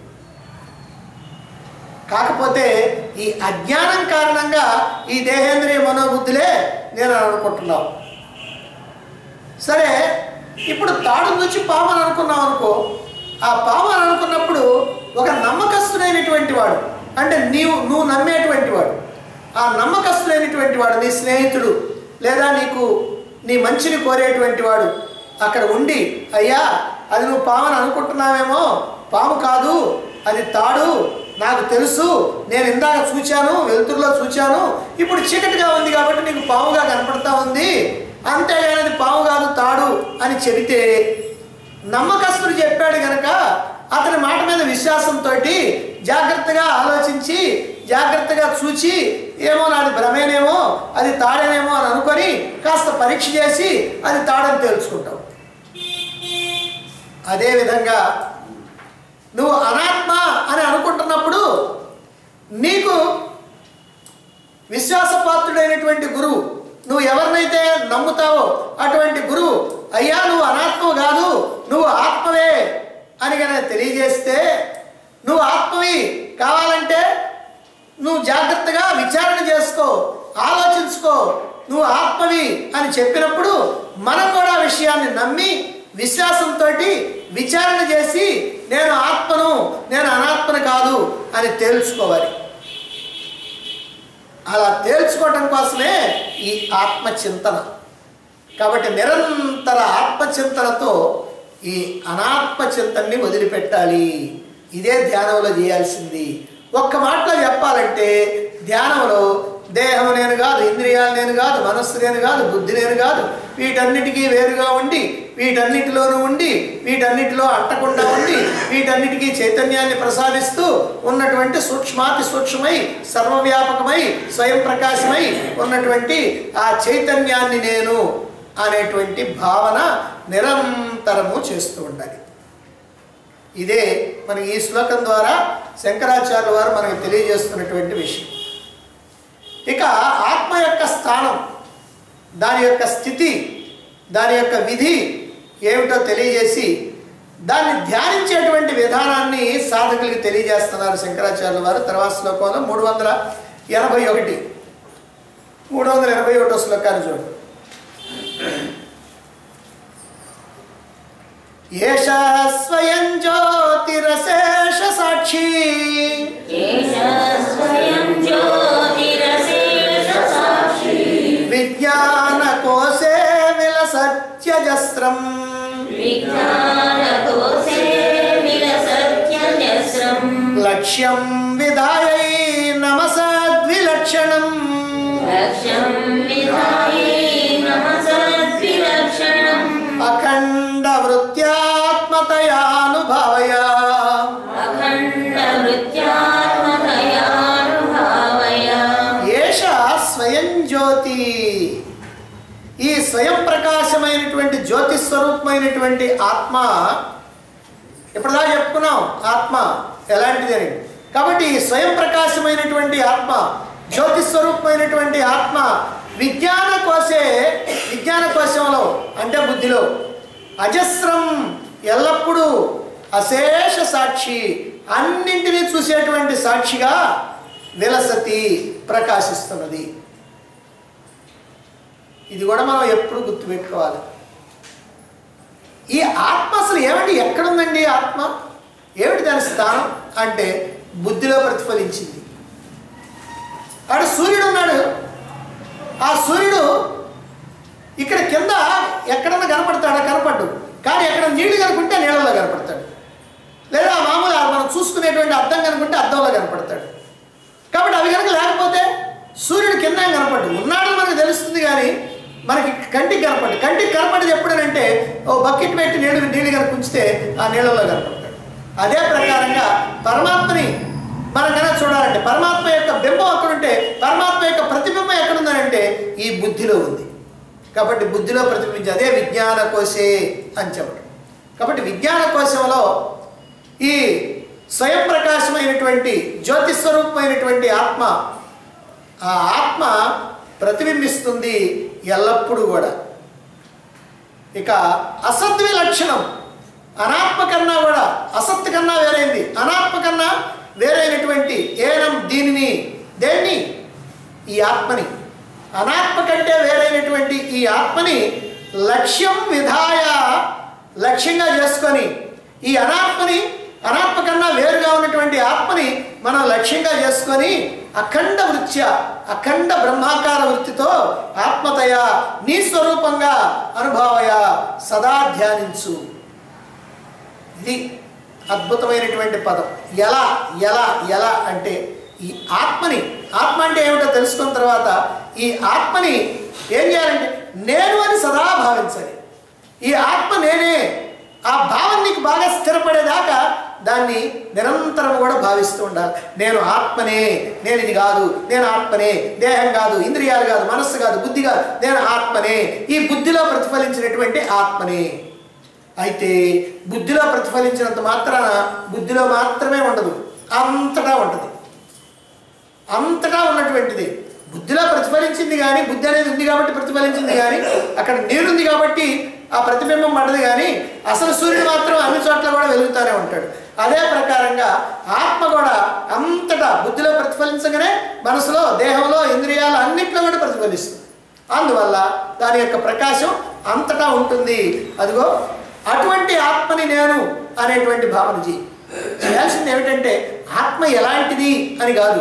కాకపోతే ఈ అజ్ఞానం కారణంగా ఈ దేహేంద్రియ మనోబుద్ధులే నేను అనుకుంటున్నావు సరే ఇప్పుడు తాడు నుంచి పాము అని అనుకున్నావు అనుకో ఆ పాము అని అనుకున్నప్పుడు ఒక నమ్మకస్తుడైనటువంటి వాడు అంటే నీవు నువ్వు నమ్మేటువంటి వాడు ఆ నమ్మకస్తుడైనటువంటి వాడు నీ స్నేహితుడు లేదా నీకు నీ మంచిని కోరేటువంటి వాడు అక్కడ ఉండి అయ్యా అది నువ్వు పాము అని అనుకుంటున్నావేమో పాము కాదు అది తాడు నాకు తెలుసు నేను ఇందాక చూచాను వెలుతురులో చూచాను ఇప్పుడు చీకటిగా ఉంది కాబట్టి నీకు పాముగా కనపడతా ఉంది అంతేగాని అది పాము కాదు తాడు అని చెబితే నమ్మకస్తుడు చెప్పాడు గనక అతని మాట మీద విశ్వాసంతో జాగ్రత్తగా ఆలోచించి జాగ్రత్తగా చూచి ఏమో నాది భ్రమేనేమో అది తాడేనేమో అని అనుకొని కాస్త పరీక్ష చేసి అది తాడని తెలుసుకుంటావు అదేవిధంగా నువ్వు అనాత్మ అని అనుకుంటున్నప్పుడు నీకు విశ్వాసపాత్రుడైనటువంటి గురువు నువ్వు ఎవరినైతే నమ్ముతావో అటువంటి గురువు అయ్యా నువ్వు అనాత్మ కాదు నువ్వు ఆత్మవే అని కనుక తెలియజేస్తే నువ్వు ఆత్మవి కావాలంటే నువ్వు జాగ్రత్తగా విచారణ చేసుకో ఆలోచించుకో నువ్వు ఆత్మవి అని చెప్పినప్పుడు మనం కూడా ఆ విషయాన్ని నమ్మి విశ్వాసంతో విచారణ చేసి నేను ఆత్మను నేను అనాత్మను కాదు అని తేల్చుకోవాలి అలా తేల్చుకోవటం కోసమే ఈ ఆత్మచింతన కాబట్టి నిరంతర ఆత్మచింతనతో ఈ అనాత్మ చింతనని వదిలిపెట్టాలి ఇదే ధ్యానంలో చేయాల్సింది ఒక్క మాటలో చెప్పాలంటే ధ్యానంలో దేహం నేను కాదు ఇంద్రియాలు నేను కాదు మనస్సు నేను కాదు బుద్ధి నేను కాదు వీటన్నిటికీ వేరుగా ఉండి వీటన్నిటిలోనూ ఉండి వీటన్నిటిలో అంటకుండా ఉండి వీటన్నిటికీ చైతన్యాన్ని ప్రసాదిస్తూ ఉన్నటువంటి సూక్ష్మాతి సూక్ష్మమై సర్వవ్యాపకమై స్వయం ప్రకాశమై ఉన్నటువంటి ఆ చైతన్యాన్ని నేను అనేటువంటి భావన నిరంతరము చేస్తూ ఉండాలి ఇదే మన ఈ శ్లోకం ద్వారా శంకరాచార్యుల వారు మనకు తెలియజేస్తున్నటువంటి విషయం ఇక ఆత్మ యొక్క స్థానం దాని యొక్క స్థితి దాని యొక్క విధి ఏమిటో తెలియజేసి దాన్ని ధ్యానించేటువంటి విధానాన్ని సాధకులకి తెలియజేస్తున్నారు శంకరాచార్యుల వారు తర్వాత శ్లోకంలో మూడు వందల ఎనభై ఒకటి మూడు వందల ఎనభై ఒకటో శ్లోకాన్ని చూడండి ఏష స్వయం జ్యోతిరశేష సాక్షి ఏష స్వయం జ్యోతిరశేషసాక్షి విజ్ఞాన కోశే విలసత్యజస్రం విజ్ఞానకోశే విలసత్యజస్రం లక్ష్యం విధాయై నమసద్విలక్షణం లక్ష్యం విధాయే నమసద్విలక్షణం అఖండ వృత్యాత్మతయానుభావయ అఖండ వృత్యాత్మకయానుభావయ ఏష స్వయం జ్యోతి ఈ స్వయం ప్రకాశమైనటువంటి జ్యోతి స్వరూపమైనటువంటి ఆత్మ ఇప్పుడుదా చెప్పుకున్నాం ఆత్మ ఎలాంటిది అని కాబట్టి ఈ స్వయం ప్రకాశమైనటువంటి ఆత్మ జ్యోతి స్వరూపమైనటువంటి ఆత్మ విజ్ఞాన కోశే విజ్ఞాన కోశంలో అంటే బుద్ధిలో అజస్రం ఎల్లప్పుడూ అశేష సాక్షి అన్నింటినీ చూసేటువంటి సాక్షిగా విలసతి ప్రకాశిస్తున్నది ఇది కూడా మనం ఎప్పుడు గుర్తుపెట్టుకోవాలి ఈ ఆత్మ అసలు ఏమిటి ఎక్కడుందండి ఆత్మ ఏమిటి దాని స్థానం అంటే బుద్ధిలో ప్రతిఫలించింది ఆడు సూర్యుడు ఉన్నాడు ఆ సూర్యుడు ఇక్కడ కింద ఎక్కడన్నా కనపడతాడా కనపడ్డు కానీ ఎక్కడ నీళ్లు కనుకుంటే నీళ్ళలో కనపడతాడు లేదా మామూలుగా మనం చూసుకునేటువంటి అద్దం కనుకుంటే అద్దంలో కనపడతాడు కాబట్టి అవి కనుక లేకపోతే సూర్యుడు కింద ఏం కనపడ్డు ఉన్నాడని మనకు తెలుస్తుంది కానీ మనకి కంటికి కనపడ్డు కంటికి కనపడేది ఎప్పుడనంటే ఓ బకెట్ పెట్టి నీళ్ళు నీళ్ళు కనుక ఉంచితే ఆ నీళ్ళలో కనపడతాడు అదే ప్రకారంగా పరమాత్మని మనం కనుక చూడాలంటే పరమాత్మ యొక్క బింబం అక్కడుంటే పరమాత్మ యొక్క ప్రతిబింబం ఎక్కడుందనంటే ఈ బుద్ధిలో ఉంది కాబట్టి బుద్ధిలో ప్రతిబింబించి అదే విజ్ఞాన కోశే అని చెప్పడం కాబట్టి విజ్ఞాన కోశంలో ఈ స్వయం ప్రకాశమైనటువంటి జ్యోతిస్వరూపమైనటువంటి ఆత్మ ఆ ఆత్మ ప్రతిబింబిస్తుంది ఎల్లప్పుడూ కూడా ఇక అసద్వి లక్షణం అనాత్మ కన్నా కూడా అసత్ కన్నా వేరైంది అనాత్మ కన్నా వేరైనటువంటి ఏనం దీనిని దేన్ని ఈ ఆత్మని అనాత్మ కంటే వేరైనటువంటి ఈ ఆత్మని లక్ష్యం విధాయ లక్ష్యంగా చేసుకొని ఈ అనాత్మని అనాత్మ కన్నా వేరుగా ఉన్నటువంటి ఆత్మని మనం లక్ష్యంగా చేసుకొని అఖండ వృత్య అఖండ బ్రహ్మాకార వృత్తితో ఆత్మతయ నీ స్వరూపంగా అనుభవయ సదా ధ్యానించు ఇది అద్భుతమైనటువంటి పదం ఎలా ఎలా ఎలా అంటే ఈ ఆత్మని ఆత్మ అంటే ఏమిటో తెలుసుకున్న తర్వాత ఈ ఆత్మని ఏం చేయాలంటే నేను అని సదా భావించాలి ఈ ఆత్మ నేనే ఆ భావం నీకు బాగా స్థిరపడేదాకా దాన్ని నిరంతరం కూడా భావిస్తూ ఉండాలి నేను ఆత్మనే నేను ఇది కాదు నేను ఆత్మనే దేహం కాదు ఇంద్రియాలు కాదు మనస్సు కాదు బుద్ధి కాదు నేను ఆత్మనే ఈ బుద్ధిలో ప్రతిఫలించినటువంటి ఆత్మనే అయితే బుద్ధిలో ప్రతిఫలించినంత మాత్రాన బుద్ధిలో మాత్రమే ఉండదు అంతటా ఉంటుంది అంతటా ఉన్నటువంటిది బుద్ధిలో ప్రతిఫలించింది కానీ బుద్ధి అనేది ఉంది కాబట్టి ప్రతిఫలించింది కానీ అక్కడ నీరుంది కాబట్టి ఆ ప్రతిబింబం పడదు కానీ అసలు సూర్యుడు మాత్రం అన్ని చోట్ల కూడా వెలుగుతూనే ఉంటాడు అదే ప్రకారంగా ఆత్మ కూడా అంతటా బుద్ధిలో ప్రతిఫలించగానే మనసులో దేహంలో ఇంద్రియాలు అన్నింటిలో కూడా ప్రతిఫలిస్తుంది అందువల్ల దాని యొక్క ప్రకాశం అంతటా ఉంటుంది అదిగో అటువంటి ఆత్మని నేను అనేటువంటి భావన చేయి చేయాల్సింది ఏమిటంటే ఆత్మ ఎలాంటిది అని కాదు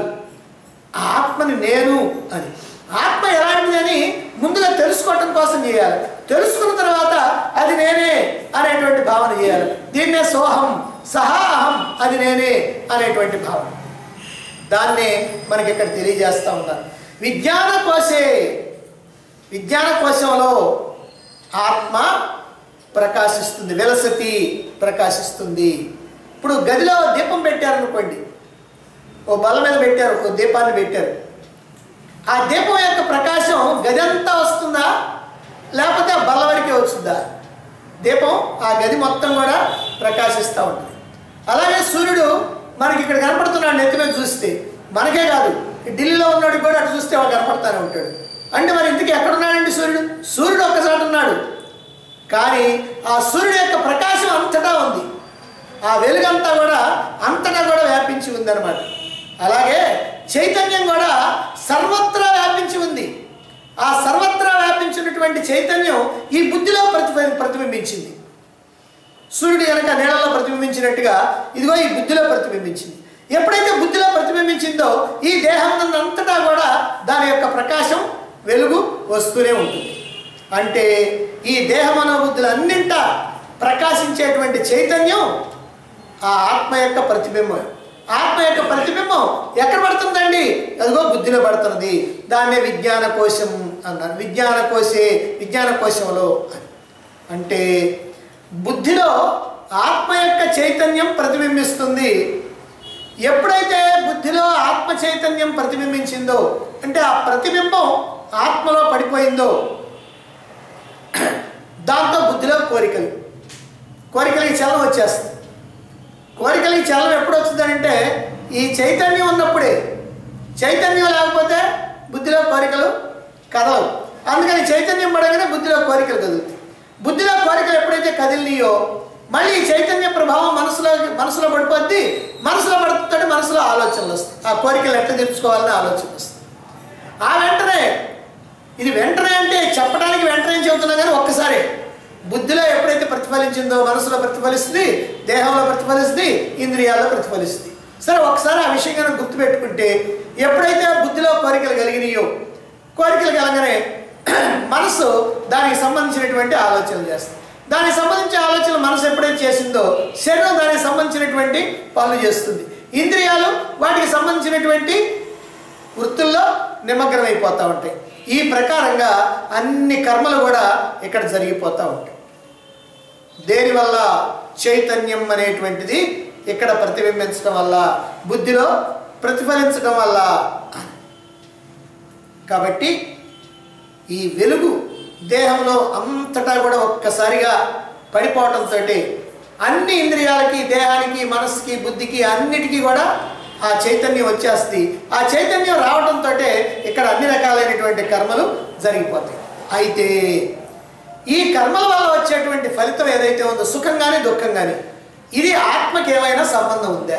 ఆ ఆత్మని నేను అని ఆత్మ ఎలాంటిది అని ముందుగా తెలుసుకోవటం కోసం చేయాలి తెలుసుకున్న తర్వాత అది నేనే అనేటువంటి భావన చేయాలి దీన్నే సోహం సహా అహం అది నేనే అనేటువంటి భావన దాన్నే మనకి ఇక్కడ తెలియజేస్తా ఉన్నాను విజ్ఞాన కోశే విజ్ఞాన కోశంలో ఆత్మ ప్రకాశిస్తుంది విలసతి ప్రకాశిస్తుంది ఇప్పుడు గదిలో దీపం పెట్టారనుకోండి ఓ బల్ల మీద పెట్టారు ఓ దీపాన్ని పెట్టారు ఆ దీపం యొక్క ప్రకాశం గదంతా వస్తుందా లేకపోతే ఆ బల్ల వరకే వస్తుందా దీపం ఆ గది మొత్తం కూడా ప్రకాశిస్తూ ఉంటుంది అలాగే సూర్యుడు మనకి ఇక్కడ కనపడుతున్నాడు నెత్తి మీద చూస్తే మనకే కాదు ఢిల్లీలో ఉన్నాడు కూడా అటు చూస్తే వాడు కనపడతానే ఉంటాడు అంటే మరి ఇంతకీ ఎక్కడున్నాడండి సూర్యుడు సూర్యుడు ఒక్కసారి ఉన్నాడు కానీ ఆ సూర్యుడు యొక్క ప్రకాశం అంతటా ఉంది ఆ వెలుగంతా కూడా అంతటా కూడా వ్యాపించి ఉందన్నమాట అలాగే చైతన్యం కూడా సర్వత్రా వ్యాపించి ఉంది ఆ సర్వత్రా వ్యాపించినటువంటి చైతన్యం ఈ బుద్ధిలో ప్రతిబి ప్రతిబింబించింది సూర్యుడు కనుక నీళ్ళలో ప్రతిబింబించినట్టుగా ఇదిగో ఈ బుద్ధిలో ప్రతిబింబించింది ఎప్పుడైతే బుద్ధిలో ప్రతిబింబించిందో ఈ దేహం అంతటా కూడా దాని యొక్క ప్రకాశం వెలుగు వస్తూనే ఉంటుంది అంటే ఈ దేహ మనోబుద్ధులు అన్నింటా ప్రకాశించేటువంటి చైతన్యం ఆ ఆత్మ యొక్క ప్రతిబింబం ఆత్మ యొక్క ప్రతిబింబం ఎక్కడ పడుతుందండి అదిగో బుద్ధిలో పడుతున్నది దాన్నే విజ్ఞాన కోశం అన్నారు విజ్ఞాన కోశే విజ్ఞాన కోశంలో అని. అంటే బుద్ధిలో ఆత్మ యొక్క చైతన్యం ప్రతిబింబిస్తుంది ఎప్పుడైతే బుద్ధిలో ఆత్మ చైతన్యం ప్రతిబింబించిందో అంటే ఆ ప్రతిబింబం ఆత్మలో పడిపోయిందో దాంతో బుద్ధిలో కోరికలు కోరికలకి చలనం వచ్చేస్తుంది కోరికలకి చలనం ఎప్పుడు వచ్చిందంటే ఈ చైతన్యం ఉన్నప్పుడే చైతన్యం లేకపోతే బుద్ధిలో కోరికలు కదలవు అందుకని చైతన్యం పడగానే బుద్ధిలో కోరికలు కదులుతాయి బుద్ధిలో కోరికలు ఎప్పుడైతే కదిలినాయో మళ్ళీ ఈ చైతన్య ప్రభావం మనసులో మనసులో పడిపోద్ది మనసులో పడుతుంటే మనసులో ఆలోచనలు వస్తాయి ఆ కోరికలు ఎట్లా తెచ్చుకోవాలని ఆలోచన వస్తుంది ఆ వెంటనే ఇది వెంటనే అంటే చెప్పడానికి వెంటనే చెబుతున్నా కానీ ఒక్కసారి బుద్ధిలో ఎప్పుడైతే ప్రతిఫలించిందో మనసులో ప్రతిఫలిస్తుంది దేహంలో ప్రతిఫలిస్తుంది ఇంద్రియాల్లో ప్రతిఫలిస్తుంది సరే ఒకసారి ఆ విషయం కనుక గుర్తుపెట్టుకుంటే ఎప్పుడైతే బుద్ధిలో కోరికలు కలిగినాయో కోరికలు కలగనే మనసు దానికి సంబంధించినటువంటి ఆలోచనలు చేస్తుంది దానికి సంబంధించిన ఆలోచనలు మనసు ఎప్పుడైతే చేసిందో శరీరం దానికి సంబంధించినటువంటి పనులు చేస్తుంది ఇంద్రియాలు వాటికి సంబంధించినటువంటి వృత్తుల్లో నిమగ్నమైపోతూ ఉంటాయి ఈ ప్రకారంగా అన్ని కర్మలు కూడా ఇక్కడ జరిగిపోతూ ఉంటాయి దేనివల్ల చైతన్యం అనేటువంటిది ఇక్కడ ప్రతిబింబించడం వల్ల బుద్ధిలో ప్రతిఫలించడం వల్ల కాబట్టి ఈ వెలుగు దేహంలో అంతటా కూడా ఒక్కసారిగా పడిపోవటంతో అన్ని ఇంద్రియాలకి దేహానికి మనసుకి బుద్ధికి అన్నిటికీ కూడా ఆ చైతన్యం వచ్చేస్తుంది ఆ చైతన్యం రావడంతో ఇక్కడ అన్ని రకాలైనటువంటి కర్మలు జరిగిపోతాయి అయితే ఈ కర్మల వల్ల వచ్చేటువంటి ఫలితం ఏదైతే ఉందో సుఖం కానీ దుఃఖం కానీ ఇది ఆత్మకి ఏమైనా సంబంధం ఉందా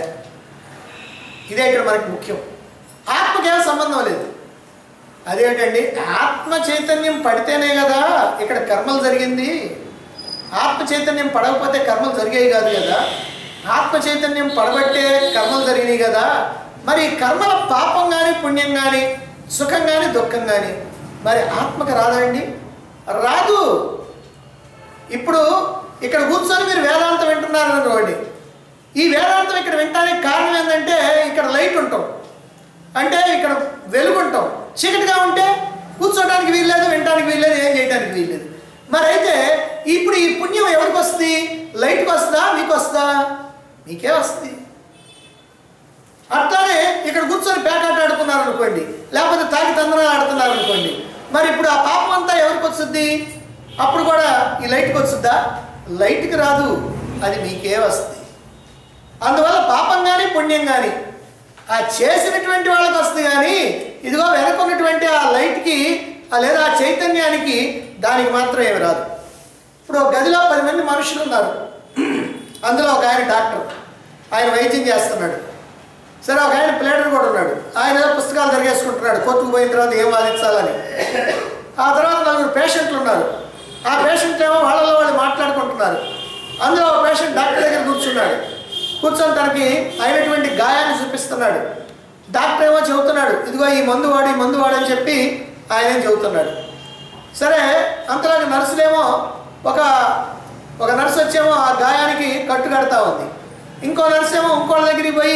ఇదే ఇక్కడ మనకి ముఖ్యం ఆత్మకి ఏమైనా సంబంధం లేదు అదేంటండి ఆత్మ చైతన్యం పడితేనే కదా ఇక్కడ కర్మలు జరిగింది ఆత్మ చైతన్యం పడకపోతే కర్మలు జరిగాయి కాదు కదా ఆత్మ చైతన్యం పడబట్టే కర్మలు జరిగినాయి కదా మరి కర్మల పాపం కానీ పుణ్యం కానీ సుఖం కానీ దుఃఖం కానీ మరి ఆత్మకి రాదండి రాదు ఇప్పుడు ఇక్కడ కూర్చొని మీరు వేదాంతం వింటున్నారు అనుకోండి ఈ వేదాంతం ఇక్కడ వినడానికి కారణం ఏంటంటే ఇక్కడ లైట్ ఉంటాం అంటే ఇక్కడ వెలుగు ఉంటాం చీకటిగా ఉంటే కూర్చోడానికి వీల్లేదు వినడానికి వీల్లేదు ఏం చేయడానికి వీల్లేదు మరి అయితే ఇప్పుడు ఈ పుణ్యం ఎవరికి వస్తుంది లైట్కి వస్తుందా మీకు వస్తుందా మీకే వస్తుంది అట్లానే ఇక్కడ కూర్చొని పేకాట ఆడుకున్నారు అనుకోండి లేకపోతే తాగి తందనాలు ఆడుతున్నారు అనుకోండి మరి ఇప్పుడు ఆ పాపం అంతా ఎవరికి వస్తుంది అప్పుడు కూడా ఈ లైట్కి వస్తుందా లైట్కి రాదు అది మీకే వస్తుంది అందువల్ల పాపం కానీ పుణ్యం కానీ ఆ చేసినటువంటి వాళ్ళకి వస్తుంది కానీ ఇదిగో వెనకున్నటువంటి ఆ లైట్కి ఆ లేదా ఆ చైతన్యానికి దానికి మాత్రం ఏమి రాదు ఇప్పుడు ఒక గదిలో పది మంది మనుషులు ఉన్నారు అందులో ఒక ఆయన డాక్టర్ ఆయన వైద్యం చేస్తున్నాడు సరే ఒక ఆయన ప్లేటర్ కూడా ఉన్నాడు ఆయన ఏదో పుస్తకాలు తిరిగేసుకుంటున్నాడు కోర్టుకు పోయిన తర్వాత ఏం వాదించాలని ఆ తర్వాత నలుగురు పేషెంట్లు ఉన్నారు ఆ పేషెంట్ ఏమో వాళ్ళలో వాళ్ళు మాట్లాడుకుంటున్నారు అందులో ఒక పేషెంట్ డాక్టర్ దగ్గర కూర్చున్నాడు కూర్చొని తనకి అయినటువంటి గాయాన్ని చూపిస్తున్నాడు డాక్టర్ ఏమో చెబుతున్నాడు ఇదిగో ఈ మందు వాడు ఈ మందు వాడు అని చెప్పి ఆయన ఏం చెబుతున్నాడు సరే అంతలాగా నర్సులేమో ఒక ఒక నర్సు వచ్చేమో ఆ గాయానికి కట్టు కడతా ఉంది ఇంకో నర్సు ఏమో ఇంకోళ్ళ దగ్గరికి పోయి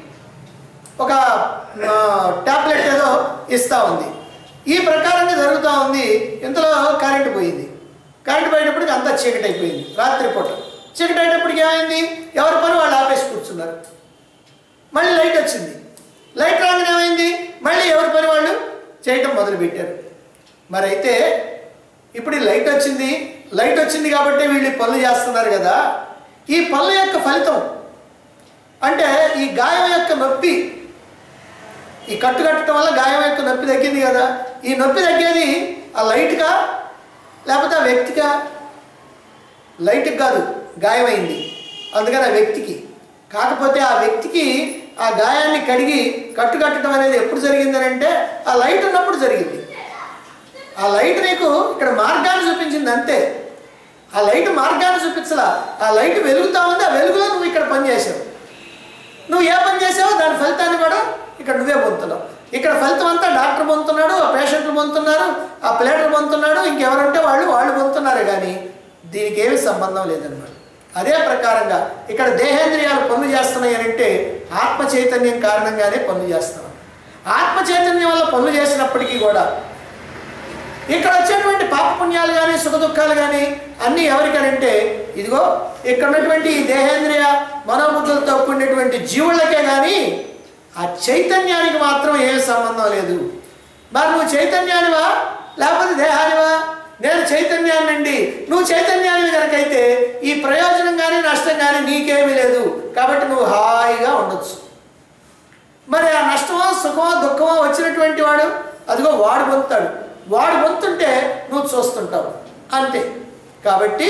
ఒక ట్యాబ్లెట్ ఏదో ఇస్తూ ఉంది ఈ ప్రకారంగా జరుగుతూ ఉంది ఇంతలో కరెంటు పోయింది కరెంటు పోయేటప్పటికి అంతా చీకటి అయిపోయింది రాత్రిపూట చీకటి అయ్యేటప్పటికి ఏమైంది ఎవరి పని వాళ్ళు ఆపేసి కూర్చున్నారు మళ్ళీ లైట్ వచ్చింది లైట్ రాగానే ఏమైంది మళ్ళీ ఎవరి పని వాళ్ళు చేయటం మొదలుపెట్టారు మరి అయితే ఇప్పుడు ఈ లైట్ వచ్చింది లైట్ వచ్చింది కాబట్టి వీళ్ళు ఈ పనులు చేస్తున్నారు కదా ఈ పనుల యొక్క ఫలితం అంటే ఈ గాయం యొక్క నొప్పి ఈ కట్టు కట్టడం వల్ల గాయం యొక్క నొప్పి తగ్గింది కదా ఈ నొప్పి తగ్గేది ఆ లైట్గా లేకపోతే ఆ వ్యక్తిగా లైట్కి కాదు గాయమైంది అందుకని ఆ వ్యక్తికి కాకపోతే ఆ వ్యక్తికి ఆ గాయాన్ని కడిగి కట్టు కట్టడం అనేది ఎప్పుడు జరిగింది అని అంటే ఆ లైట్ ఉన్నప్పుడు జరిగింది ఆ లైట్ నీకు ఇక్కడ మార్గాన్ని చూపించింది అంతే ఆ లైట్ మార్గాన్ని చూపించలా ఆ లైట్ వెలుగుతా ఉంది ఆ వెలుగులో నువ్వు ఇక్కడ పని చేసావు నువ్వు ఏ పని చేసావో దాని ఫలితాన్ని కూడా ఇక్కడ నువ్వే పొందుతున్నావు ఇక్కడ ఫలితం అంతా డాక్టర్ పొందుతున్నాడు ఆ పేషెంట్లు పొందుతున్నారు ఆ ప్లేటర్ పొందుతున్నాడు ఇంకెవరంటే వాళ్ళు వాళ్ళు పొందుతున్నారు కానీ దీనికి ఏమీ సంబంధం లేదన్నమాట అదే ప్రకారంగా ఇక్కడ దేహేంద్రియాలు పనులు చేస్తున్నాయి అని అంటే ఆత్మ చైతన్యం కారణంగానే పనులు చేస్తున్నాం ఆత్మ చైతన్యం వల్ల పనులు చేసినప్పటికీ కూడా ఇక్కడ వచ్చేటువంటి పాపపుణ్యాలు కానీ సుఖ దుఃఖాలు కానీ అన్నీ ఎవరికనంటే ఇదిగో ఇక్కడ ఉన్నటువంటి ఈ దేహేంద్రియ మనోబుద్ధులతో కూడినటువంటి జీవులకే కానీ ఆ చైతన్యానికి మాత్రం ఏ సంబంధం లేదు మరి నువ్వు చైతన్యానివా లేకపోతే దేహానివా నేను చైతన్యాన్నండి నువ్వు చైతన్యాన్ని కనుకైతే ఈ ప్రయోజనం కానీ నష్టం కానీ నీకేమీ లేదు కాబట్టి నువ్వు హాయిగా ఉండొచ్చు మరి ఆ నష్టమో సుఖమో దుఃఖమో వచ్చినటువంటి వాడు అదిగో వాడు పొందుతాడు వాడు పొందుతుంటే నువ్వు చూస్తుంటావు అంతే కాబట్టి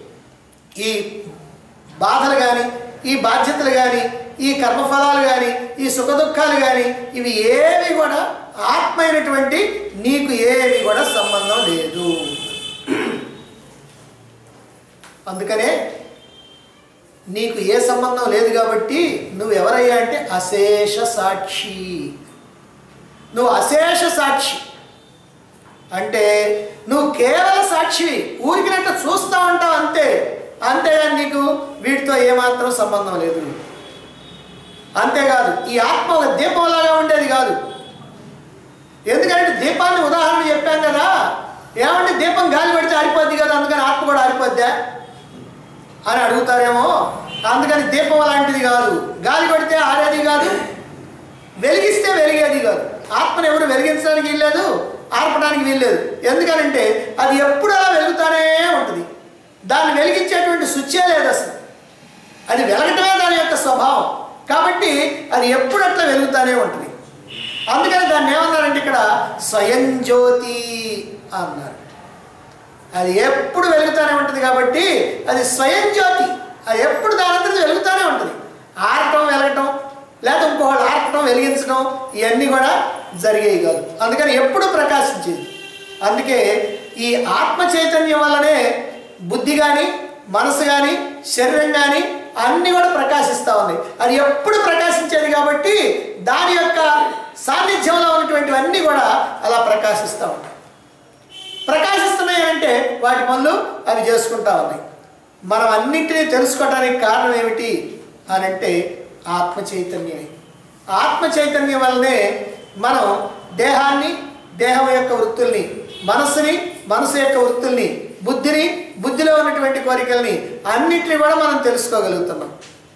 ఈ బాధలు కానీ ఈ బాధ్యతలు కానీ ఈ కర్మఫలాలు కానీ ఈ సుఖ దుఃఖాలు కానీ ఇవి ఏవి కూడా ఆత్మ అయినటువంటి నీకు ఏవి కూడా సంబంధం లేదు అందుకనే నీకు ఏ సంబంధం లేదు కాబట్టి నువ్వు ఎవరయ్యా అంటే అశేష సాక్షి నువ్వు అశేష సాక్షి అంటే నువ్వు కేవల సాక్షివి ఊరికినట్టు చూస్తూ ఉంటావు అంతే అంతేగాని నీకు వీటితో ఏమాత్రం సంబంధం లేదు అంతేకాదు ఈ ఆత్మ ఒక దీపంలాగా ఉండేది కాదు ఎందుకంటే దీపాన్ని ఉదాహరణ చెప్పాం కదా ఏమంటే దీపం గాలి పెడితే ఆరిపోద్ది కదా అందుకని ఆత్మ కూడా ఆరిపోద్దా అని అడుగుతారేమో అందుకని దీపం లాంటిది కాదు గాలి కొడితే ఆరేది కాదు వెలిగిస్తే వెలిగేది కాదు ఆత్మను ఎవరు వెలిగించడానికి వీల్లేదు ఆర్పడానికి వీల్లేదు ఎందుకనంటే అది ఎప్పుడు అలా వెలుగుతానే ఉంటుంది దాన్ని వెలిగించేటువంటి స్విచ్చే లేదు అసలు అది వెలగటమే దాని యొక్క స్వభావం కాబట్టి అది ఎప్పుడు అట్లా వెలుగుతానే ఉంటుంది అందుకని దాన్ని ఏమన్నారంటే ఇక్కడ స్వయం జ్యోతి అన్నారు అది ఎప్పుడు వెలుగుతూనే ఉంటుంది కాబట్టి అది స్వయం జ్యోతి అది ఎప్పుడు దానంతరం వెలుగుతూనే ఉంటుంది ఆరటం వెలగటం లేదా ఇంకోళ్ళు ఆర్పటం వెలిగించడం ఇవన్నీ కూడా జరిగేవి కాదు అందుకని ఎప్పుడు ప్రకాశించేది అందుకే ఈ ఆత్మ చైతన్యం వల్లనే బుద్ధి కానీ మనసు కానీ శరీరం కానీ అన్నీ కూడా ప్రకాశిస్తూ ఉన్నాయి అది ఎప్పుడు ప్రకాశించేది కాబట్టి దాని యొక్క సాన్నిధ్యంలో ఉన్నటువంటివన్నీ కూడా అలా ప్రకాశిస్తూ ఉంటాయి ప్రకాశిస్తున్నాయి అంటే వాటి పనులు అవి చేసుకుంటా ఉన్నాయి మనం అన్నింటినీ తెలుసుకోవడానికి కారణం ఏమిటి అని అంటే ఆత్మ చైతన్యమే ఆత్మ చైతన్యం వల్లనే మనం దేహాన్ని దేహం యొక్క వృత్తుల్ని మనస్సుని మనసు యొక్క వృత్తుల్ని బుద్ధిని బుద్ధిలో ఉన్నటువంటి కోరికల్ని అన్నిటిని కూడా మనం తెలుసుకోగలుగుతున్నాం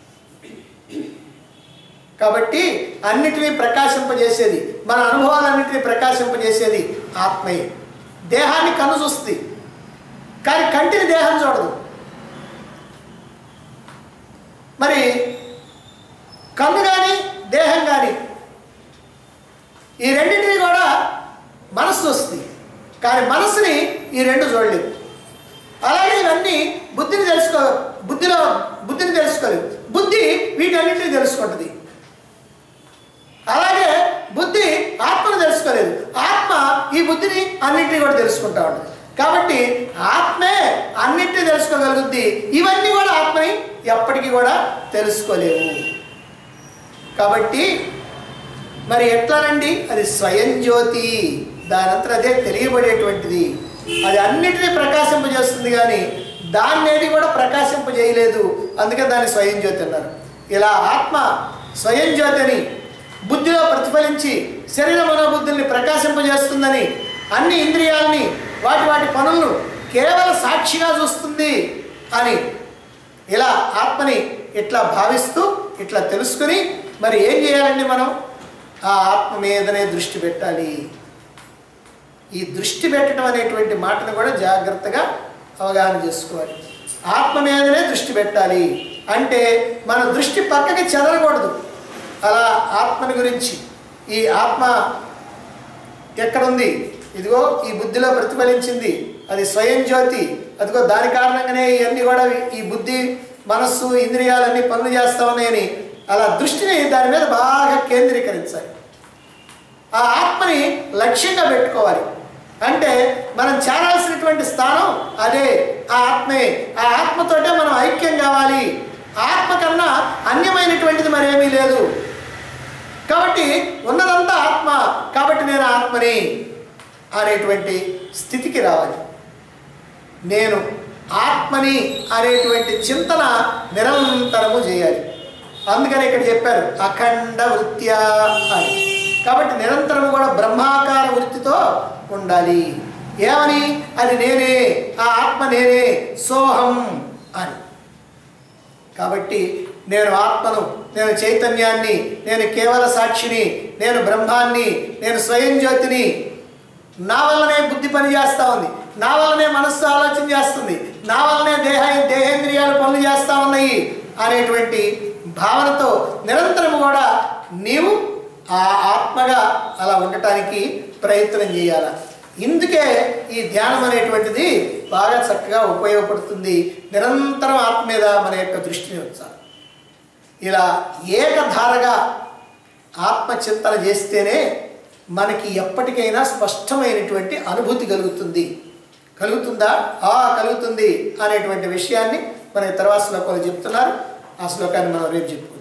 కాబట్టి అన్నిటినీ ప్రకాశింపజేసేది మన అనుభవాలన్నింటినీ ప్రకాశింపజేసేది ఆత్మయే దేహాన్ని కన్ను చూస్తుంది కానీ కంటిని దేహం చూడదు మరి కన్ను కానీ దేహం కానీ ఈ రెండింటిని కూడా మనస్సు వస్తుంది కానీ మనసుని ఈ రెండు చూడలేవు అలాగే ఇవన్నీ బుద్ధిని తెలుసుకో బుద్ధిలో బుద్ధిని తెలుసుకోలేదు బుద్ధి వీటన్నింటినీ తెలుసుకుంటుంది అలాగే బుద్ధి ఆత్మను తెలుసుకోలేదు ఆత్మ ఈ బుద్ధిని అన్నింటినీ కూడా తెలుసుకుంటా ఉంటుంది కాబట్టి ఆత్మే అన్నింటినీ తెలుసుకోగలుగుద్ది ఇవన్నీ కూడా ఆత్మని ఎప్పటికీ కూడా తెలుసుకోలేవు కాబట్టి మరి ఎట్లానండి అది స్వయం జ్యోతి దానంతా అదే తెలియబడేటువంటిది అది అన్నిటినీ ప్రకాశింపజేస్తుంది కానీ దాన్ని ఏది కూడా ప్రకాశింపజేయలేదు అందుకే దాన్ని స్వయం జ్యోతి అన్నారు ఇలా ఆత్మ స్వయం జ్యోతిని బుద్ధిలో ప్రతిఫలించి శరీర మనోబుద్ధుల్ని ప్రకాశింపజేస్తుందని అన్ని ఇంద్రియాలని వాటి వాటి పనులను కేవలం సాక్షిగా చూస్తుంది అని ఇలా ఆత్మని ఇట్లా భావిస్తూ ఇట్లా తెలుసుకుని మరి ఏం చేయాలండి మనం ఆ ఆత్మ మీదనే దృష్టి పెట్టాలి ఈ దృష్టి పెట్టడం అనేటువంటి మాటను కూడా జాగ్రత్తగా అవగాహన చేసుకోవాలి ఆత్మ మీదనే దృష్టి పెట్టాలి అంటే మన దృష్టి పక్కకి చెదరకూడదు అలా ఆత్మని గురించి ఈ ఆత్మ ఎక్కడుంది ఇదిగో ఈ బుద్ధిలో ప్రతిఫలించింది అది స్వయం జ్యోతి అదిగో దాని కారణంగానే ఇవన్నీ కూడా ఈ బుద్ధి మనస్సు ఇంద్రియాలన్నీ పనులు చేస్తా ఉన్నాయని అలా దృష్టిని దాని మీద బాగా కేంద్రీకరించాలి ఆ ఆత్మని లక్ష్యంగా పెట్టుకోవాలి అంటే మనం చేరాల్సినటువంటి స్థానం అదే ఆ ఆత్మే ఆ ఆత్మతోటే మనం ఐక్యం కావాలి ఆత్మ కన్నా అన్యమైనటువంటిది మరేమీ లేదు కాబట్టి ఉన్నదంతా ఆత్మ కాబట్టి నేను ఆత్మని అనేటువంటి స్థితికి రావాలి నేను ఆత్మని అనేటువంటి చింతన నిరంతరము చేయాలి అందుకని ఇక్కడ చెప్పారు అఖండ వృత్యా అని కాబట్టి నిరంతరం కూడా బ్రహ్మాకార వృత్తితో ఉండాలి ఏమని అది నేనే ఆ ఆత్మ నేనే సోహం అని కాబట్టి నేను ఆత్మను నేను చైతన్యాన్ని నేను కేవల సాక్షిని నేను బ్రహ్మాన్ని నేను స్వయం జ్యోతిని నా వల్లనే బుద్ధి పని చేస్తూ ఉంది నా వల్లనే మనస్సు ఆలోచన చేస్తుంది నా వల్లనే దేహ దేహేంద్రియాలు పనులు చేస్తూ ఉన్నాయి అనేటువంటి భావనతో నిరంతరం కూడా నీవు ఆ ఆత్మగా అలా ఉండటానికి ప్రయత్నం చేయాలి ఇందుకే ఈ ధ్యానం అనేటువంటిది బాగా చక్కగా ఉపయోగపడుతుంది నిరంతరం ఆత్మ మీద మన యొక్క దృష్టిని ఉంచాలి ఇలా ఏకధారగా ఆత్మచింతన చేస్తేనే మనకి ఎప్పటికైనా స్పష్టమైనటువంటి అనుభూతి కలుగుతుంది కలుగుతుందా ఆ కలుగుతుంది అనేటువంటి విషయాన్ని మన తర్వాత శ్లోకాలు చెప్తున్నారు ఆ శ్లోకాన్ని మనం రేపు చెప్పుకుందాం